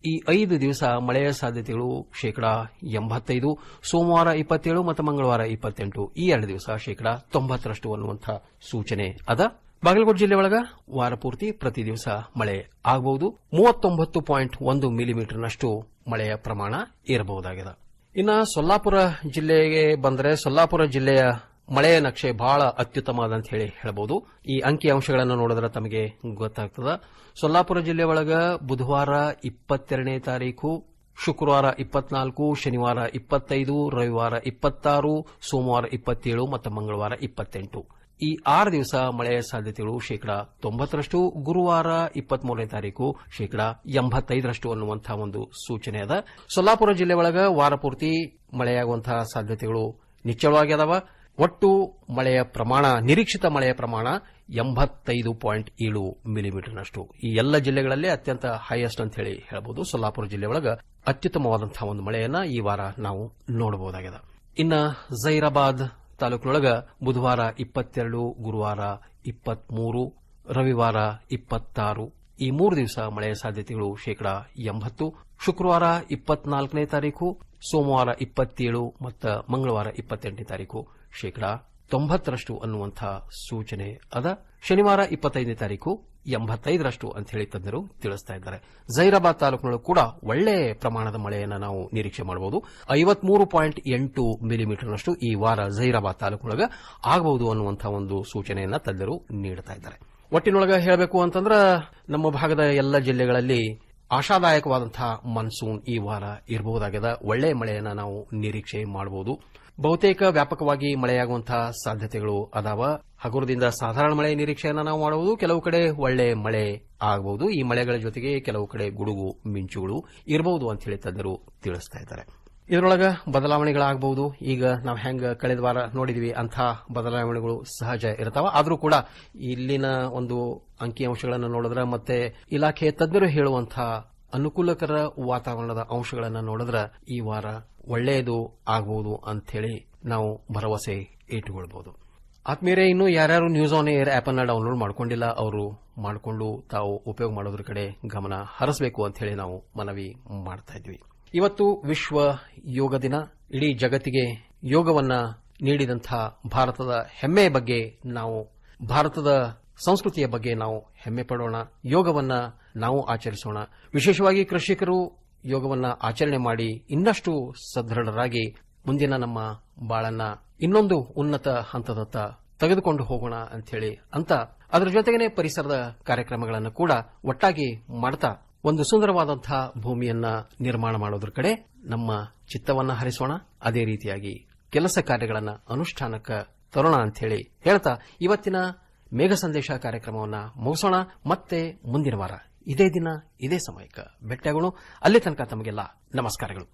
ಈ ಐದು ದಿವಸ ಮಳೆಯ ಸಾಧ್ಯತೆಗಳು ಶೇಕಡಾ ಎಂಬತ್ತೈದು ಸೋಮವಾರ ಇಪ್ಪತ್ತೇಳು ಮತ್ತು ಮಂಗಳವಾರ ಇಪ್ಪತ್ತೆಂಟು ಈ ಎರಡು ದಿವಸ ಶೇಕಡಾ ತೊಂಬತ್ತರಷ್ಟು ಅನ್ನುವಂಥ ಸೂಚನೆ ಅದ ಬಾಗಲಕೋಟೆ ಜಿಲ್ಲೆ ಒಳಗ ವಾರ ಪೂರ್ತಿ ಪ್ರತಿ ದಿವಸ ಮಳೆ ಆಗಬಹುದು ಮೂವತ್ತೊಂಬತ್ತು ಪಾಯಿಂಟ್ ಒಂದು ಮಿಲಿಮೀಟರ್ನಷ್ಟು ಮಳೆಯ ಪ್ರಮಾಣ ಇರಬಹುದಾಗಿದೆ ಇನ್ನು ಸೊಲ್ಲಾಪುರ ಜಿಲ್ಲೆಗೆ ಬಂದರೆ ಸೊಲ್ಲಾಪುರ ಜಿಲ್ಲೆಯ ಮಳೆಯ ನಕ್ಷೆ ಬಹಳ ಅತ್ಯುತ್ತಮವಾದ ಅಂತ ಹೇಳಿ ಹೇಳಬಹುದು ಈ ಅಂಕಿ ಅಂಶಗಳನ್ನು ನೋಡಿದ್ರೆ ತಮಗೆ ಗೊತ್ತಾಗ್ತದ ಸೊಲ್ಲಾಪುರ ಜಿಲ್ಲೆ ಒಳಗ ಬುಧವಾರ ಇಪ್ಪತ್ತೆರಡನೇ ತಾರೀಕು ಶುಕ್ರವಾರ ಇಪ್ಪತ್ನಾಲ್ಕು ಶನಿವಾರ ಇಪ್ಪತ್ತೈದು ರವಿವಾರ ಇಪ್ಪತ್ತಾರು ಸೋಮವಾರ ಇಪ್ಪತ್ತೇಳು ಮತ್ತು ಮಂಗಳವಾರ ಇಪ್ಪತ್ತೆಂಟು ಈ ಆರು ದಿವಸ ಮಳೆಯ ಸಾಧ್ಯತೆಗಳು ಶೇಕಡಾ ತೊಂಬತ್ತರಷ್ಟು ಗುರುವಾರ ಇಪ್ಪತ್ಮೂರನೇ ತಾರೀಕು ಶೇಕಡಾ ಎಂಬತ್ತೈದರಷ್ಟು ಅನ್ನುವಂತಹ ಒಂದು ಸೂಚನೆ ಅದ ಸೊಲ್ಲಾಪುರ ಜಿಲ್ಲೆ ಒಳಗ ವಾರ ಪೂರ್ತಿ ಮಳೆಯಾಗುವಂತಹ ಸಾಧ್ಯತೆಗಳು ನಿಚ್ಚಳವಾಗಿ ಅದಾವ ಒಟ್ಟು ಮಳೆಯ ಪ್ರಮಾಣ ನಿರೀಕ್ಷಿತ ಮಳೆಯ ಪ್ರಮಾಣ ಎಂಬತ್ತೈದು ಪಾಯಿಂಟ್ ಏಳು ಮಿಲಿಮೀಟರ್ನಷ್ಟು ಈ ಎಲ್ಲ ಜಿಲ್ಲೆಗಳಲ್ಲಿ ಅತ್ಯಂತ ಹೈಯೆಸ್ಟ್ ಅಂತ ಹೇಳಿ ಹೇಳಬಹುದು ಸೊಲ್ಲಾಪುರ ಜಿಲ್ಲೆ ಒಳಗ ಅತ್ಯುತ್ತಮವಾದಂತಹ ಒಂದು ಮಳೆಯನ್ನ ಈ ವಾರ ನಾವು ನೋಡಬಹುದಾಗಿದೆ ಇನ್ನ ಜೈರಾಬಾದ್ ತಾಲೂಕಿನೊಳಗ ಬುಧವಾರ ಇಪ್ಪತ್ತೆರಡು ಗುರುವಾರ ಇಪ್ಪತ್ಮೂರು ರವಿವಾರ ಇಪ್ಪತ್ತಾರು ಈ ಮೂರು ದಿವಸ ಮಳೆಯ ಸಾಧ್ಯತೆಗಳು ಶೇಕಡಾ ಎಂಬತ್ತು ಶುಕ್ರವಾರ ಇಪ್ಪತ್ನಾಲ್ಕನೇ ತಾರೀಕು ಸೋಮವಾರ ಇಪ್ಪತ್ತೇಳು ಮತ್ತು ಮಂಗಳವಾರ ಇಪ್ಪತ್ತೆಂಟನೇ ತಾರೀಕು ಶೇಕಡಾ ತೊಂಬತ್ತರಷ್ಟು ಅನ್ನುವಂತಹ ಸೂಚನೆ ಅದ ಶನಿವಾರ ಇಪ್ಪತ್ತೈದನೇ ತಾರೀಕು ಎಂಬತ್ತೈದರಷ್ಟು ಅಂತ ಹೇಳಿ ತಜ್ಞರು ತಿಳಿಸ್ತಾ ಇದ್ದಾರೆ ಜೈರಾಬಾದ್ ತಾಲೂಕಿನಲ್ಲೂ ಕೂಡ ಒಳ್ಳೆ ಪ್ರಮಾಣದ ಮಳೆಯನ್ನು ನಾವು ನಿರೀಕ್ಷೆ ಮಾಡಬಹುದು ಐವತ್ಮೂರು ಪಾಯಿಂಟ್ ಎಂಟು ಮಿಲಿಮೀಟರ್ನಷ್ಟು ಈ ವಾರ ಜೈರಾಬಾದ್ ತಾಲೂಕಿನೊಳಗ ಆಗಬಹುದು ಅನ್ನುವಂತಹ ಒಂದು ಸೂಚನೆಯನ್ನ ತಜ್ಞರು ನೀಡುತ್ತಾ ಇದ್ದಾರೆ ಒಟ್ಟಿನೊಳಗ ಹೇಳಬೇಕು ಅಂತಂದ್ರ ನಮ್ಮ ಭಾಗದ ಎಲ್ಲ ಜಿಲ್ಲೆಗಳಲ್ಲಿ ಆಶಾದಾಯಕವಾದಂತಹ ಮಾನ್ಸೂನ್ ಈ ವಾರ ಇರಬಹುದಾಗಿದೆ ಒಳ್ಳೆ ಮಳೆಯನ್ನ ನಾವು ನಿರೀಕ್ಷೆ ಮಾಡಬಹುದು ಬಹುತೇಕ ವ್ಯಾಪಕವಾಗಿ ಮಳೆಯಾಗುವಂತಹ ಸಾಧ್ಯತೆಗಳು ಅದಾವ ಹಗುರದಿಂದ ಸಾಧಾರಣ ಮಳೆ ನಿರೀಕ್ಷೆಯನ್ನ ನಾವು ಮಾಡಬಹುದು ಕೆಲವು ಕಡೆ ಒಳ್ಳೆ ಮಳೆ ಆಗಬಹುದು ಈ ಮಳೆಗಳ ಜೊತೆಗೆ ಕೆಲವು ಕಡೆ ಗುಡುಗು ಮಿಂಚುಗಳು ಇರಬಹುದು ಅಂತ ಹೇಳಿ ತಜ್ಞರು ತಿಳಿಸ್ತಾ ಇದ್ದಾರೆ ಇದರೊಳಗ ಬದಲಾವಣೆಗಳಾಗಬಹುದು ಈಗ ನಾವು ಹೆಂಗ ಕಳೆದ ವಾರ ನೋಡಿದ್ವಿ ಅಂಥ ಬದಲಾವಣೆಗಳು ಸಹಜ ಇರ್ತಾವ ಆದರೂ ಕೂಡ ಇಲ್ಲಿನ ಒಂದು ಅಂಕಿಅಂಶಗಳನ್ನು ನೋಡಿದ್ರೆ ಮತ್ತೆ ಇಲಾಖೆ ತಜ್ಞರು ಹೇಳುವಂತಹ ಅನುಕೂಲಕರ ವಾತಾವರಣದ ಅಂಶಗಳನ್ನು ನೋಡಿದ್ರೆ ಈ ವಾರ ಒಳ್ಳೆಯದು ಆಗಬಹುದು ಅಂಥೇಳಿ ನಾವು ಭರವಸೆ ಇಟ್ಟುಕೊಳ್ಬಹುದು ಆತ್ಮೀಯರೇ ಇನ್ನು ಯಾರ್ಯಾರು ನ್ಯೂಸ್ ಆನ್ ಏರ್ ಆಪ್ ಅನ್ನ ಡೌನ್ಲೋಡ್ ಮಾಡ್ಕೊಂಡಿಲ್ಲ ಅವರು ಮಾಡಿಕೊಂಡು ತಾವು ಉಪಯೋಗ ಮಾಡೋದ್ರ ಕಡೆ ಗಮನ ಹರಿಸಬೇಕು ಅಂತ ಹೇಳಿ ನಾವು ಮನವಿ ಮಾಡ್ತಾ ಇದ್ವಿ ಇವತ್ತು ವಿಶ್ವ ಯೋಗ ದಿನ ಇಡೀ ಜಗತ್ತಿಗೆ ಯೋಗವನ್ನ ನೀಡಿದಂತಹ ಭಾರತದ ಹೆಮ್ಮೆಯ ಬಗ್ಗೆ ನಾವು ಭಾರತದ ಸಂಸ್ಕೃತಿಯ ಬಗ್ಗೆ ನಾವು ಹೆಮ್ಮೆ ಪಡೋಣ ಯೋಗವನ್ನ ನಾವು ಆಚರಿಸೋಣ ವಿಶೇಷವಾಗಿ ಕೃಷಿಕರು ಯೋಗವನ್ನ ಆಚರಣೆ ಮಾಡಿ ಇನ್ನಷ್ಟು ಸದೃಢರಾಗಿ ಮುಂದಿನ ನಮ್ಮ ಬಾಳನ್ನ ಇನ್ನೊಂದು ಉನ್ನತ ಹಂತದತ್ತ ತೆಗೆದುಕೊಂಡು ಹೋಗೋಣ ಅಂತ ಹೇಳಿ ಅಂತ ಅದರ ಜೊತೆಗೇನೆ ಪರಿಸರದ ಕಾರ್ಯಕ್ರಮಗಳನ್ನು ಕೂಡ ಒಟ್ಟಾಗಿ ಮಾಡ್ತಾ ಒಂದು ಸುಂದರವಾದಂತಹ ಭೂಮಿಯನ್ನ ನಿರ್ಮಾಣ ಮಾಡೋದ್ರ ಕಡೆ ನಮ್ಮ ಚಿತ್ತವನ್ನ ಹರಿಸೋಣ ಅದೇ ರೀತಿಯಾಗಿ ಕೆಲಸ ಕಾರ್ಯಗಳನ್ನ ಅನುಷ್ಠಾನಕ್ಕೆ ತರೋಣ ಅಂತ ಹೇಳಿ ಹೇಳ್ತಾ ಇವತ್ತಿನ ಮೇಘ ಸಂದೇಶ ಕಾರ್ಯಕ್ರಮವನ್ನ ಮುಗಿಸೋಣ ಮತ್ತೆ ಮುಂದಿನ ವಾರ ಇದೇ ದಿನ ಇದೇ ಸಮಯಕ್ಕೆ ಭೇಟಿಯಾಗೋಣ ಅಲ್ಲಿ ತನಕ ತಮಗೆಲ್ಲ ನಮಸ್ಕಾರಗಳು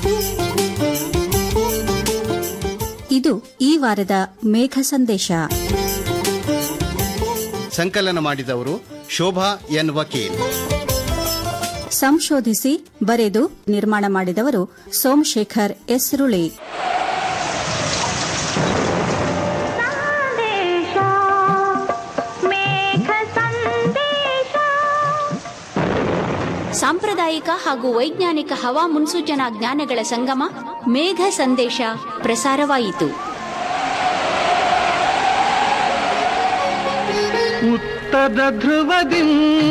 ಇದು ಈ ವಾರದ ಮೇಘ ಸಂದೇಶ
ಸಂಕಲನ ಮಾಡಿದವರು ಶೋಭಾ ಎನ್ ವಕೀಲ್
ಸಂಶೋಧಿಸಿ ಬರೆದು ನಿರ್ಮಾಣ ಮಾಡಿದವರು ಸೋಮಶೇಖರ್ ಎಸ್ರುಳಿ
ಸಾಂಪ್ರದಾಯಿಕ ಹಾಗೂ ವೈಜ್ಞಾನಿಕ ಹವಾ ಮುನ್ಸೂಚನಾ ಜ್ಞಾನಗಳ ಸಂಗಮ ಮೇಘ ಸಂದೇಶ ಪ್ರಸಾರವಾಯಿತು
ಉತ್ತರ ಧ್ರುವದಿ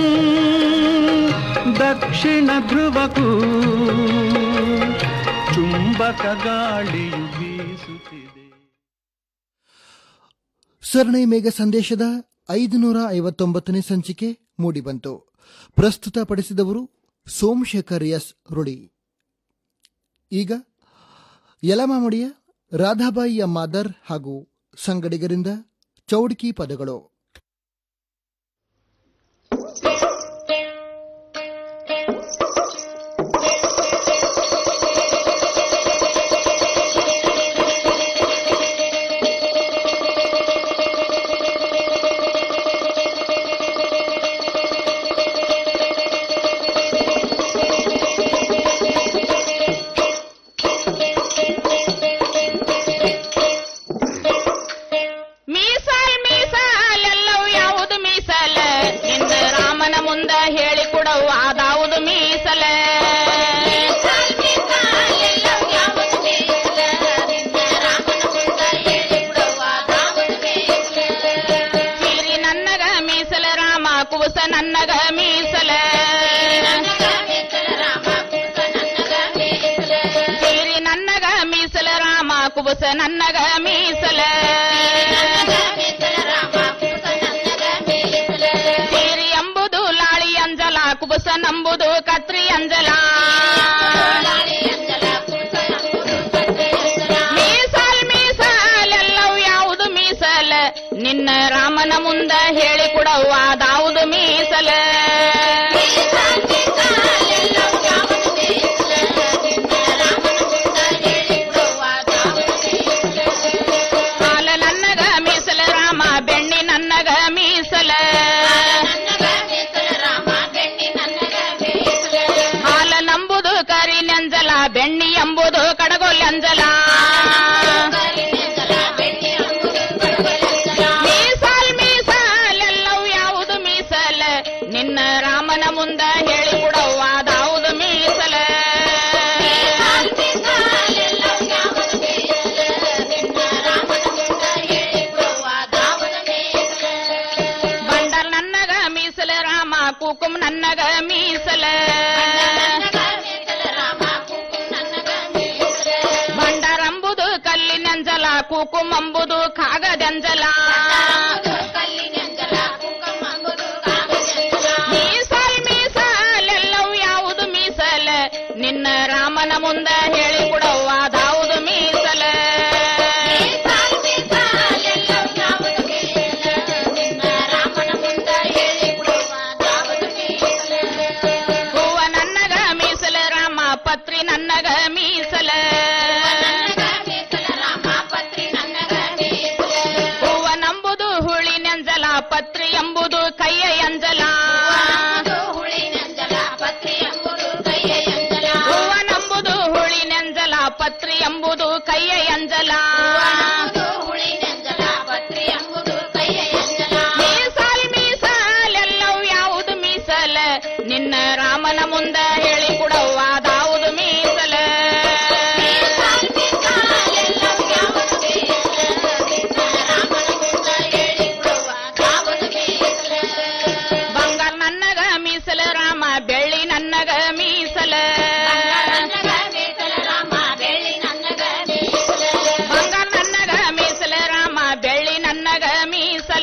ದಕ್ಷಿಣ ಧ್ರುವಕ್ಕೂ ಚುಂಬಕ ಗಾಳಿಯು ಬೀಸುತ್ತಿದೆ
ಸರಣಿ ಮೇಘ ಸಂದೇಶದ ಐದುನೂರ ಐವತ್ತೊಂಬತ್ತನೇ ಸಂಚಿಕೆ ಮೂಡಿಬಂತು ಪ್ರಸ್ತುತಪಡಿಸಿದವರು ಸೋಮಶೇಖರ್ ಎಸ್ ರುಡಿ ಈಗ ಯಲಮಾಮಡಿಯ ರಾಧಾಬಾಯಿ ಅಮ್ಮಾದರ್ ಹಾಗೂ ಸಂಗಡಿಗರಿಂದ ಚೌಡ್ಕಿ ಪದಗಳು
ಮೀಸಾಲ್ ಮೀಸಾಲ್ ಕುಬಸ ನನ್ನಗ ಮೀಸಲ ಸೀರಿ ನನ್ನಗ ಮೀಸಲ ರಾಮ ಕುಬಸ ನನ್ನಗ ಮೀಸಲ ಸೀರಿ ಎಂಬುದು ಲಾಳಿ ಅಂಜಲ ಕುಬಸ ನಂಬುದು ಕತ್ರಿ ಅಂಜಲ ಮೀಸಲ್ ಮೀಸಲ್ ಎಲ್ಲವೂ ಯಾವುದು ಮೀಸಲ ನಿನ್ನ ರಾಮನ ಮುಂದ ಹೇಳಿ ಕೊಡವ್ವ ಅದಾವುದು ಮೀಸಲ ಹಾಲ ನನ್ನಗ ಮೀಸಲ ರಾಮ ಬೆಣ್ಣಿ ನನ್ನಗ ಮೀಸಲ ಹಾಲ ನಂಬುದು ಕರಿ ನೆಂಜಲ ಬೆಣ್ಣಿ ಎಂಬುದು ಕಡಗೊಲ್ಲಂಜಲ ಮೀಸಲ್ ಮೀಸಲ್ ಎಲ್ಲವೂ ಯಾವುದು ಮೀಸಲ ನಿನ್ನ ರಾಮನ ಮುಂದ ಹೇಳಿ ಕೊಡವ್ವ ಅದಾವುದು ಮೀಸಲ ಬಂಡಲ್ ನನ್ನಗ ಮೀಸಲ ರಾಮ ಕುಕುಮ್ ನನ್ನಗ ಮೀಸಲ ಬಂಡರಂಬುದು ಕಲ್ಲಿನಂಜಲ ಕುಕುಮ್ ಅಂಬುದು ಕಾಗದಂಜಲ ಮೀಸಲ್ ಮೀಸಲ್ ಎಲ್ಲವೂ ಯಾವುದು ಮೀಸಲ ನಿನ್ನ ರಾಮನ ಮುಂದ ಹೇಳಿ ಕೊಡವ್ವ ಅದಾವುದು ಮೀಸಲ ಹೂವ ನನ್ನಗ ಮೀಸಲ ರಾಮ ಪತ್ರಿ ನನ್ನಗ ಮೀಸಲ ಹೂವ ನಂಬುದು ಹುಳಿ ನೆಂಜಲ ಪತ್ರಿ ಎಂಬುದು ಕೈಯ ಎಂಜಲ ಹೂವ ನಂಬುದು ಹುಳಿ ನೆಂಜಲ ಪತ್ರಿ ಎಂಬುದು ಕೈಯ ಎಂಜಲ ಮೀಸಲ್ ಮೀಸಲ್ ಎಲ್ಲವೂ ಯಾವುದು ಮೀಸಲ ನಿನ್ನ ರಾಮನ ಮುಂದ ಹೇಳಿ ಕೊಡವ್ವ ಅದಾವುದು ಮೀಸಲ ಬಂಗಾರ ನನ್ನಗ ಮೀಸಲ ರಾಮ ಬೆಳ್ಳಿ ನನ್ನಗ ಮೀಸಲ ಬಂಗಾರ ನನ್ನಗ ಮೀಸಲ ರಾಮ ಬೆಳ್ಳಿ ನನ್ನಗ ಮೀಸಲ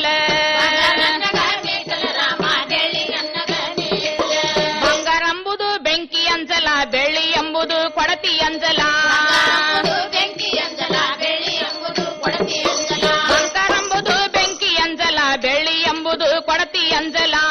ಬಂಗಾರ ಎಂಬುದು ಬೆಂಕಿ ಅಂಜಲ ಬೆಳ್ಳಿ ಎಂಬುದು ಕೊಡತಿ ಅಂಜಲ ಬಂಗಾರ ಎಂಬುದು ಬೆಂಕಿ ಅಂಜಲ ಬೆಳ್ಳಿ ಎಂಬುದು ಕೊಡತಿ ಅಂಜಲ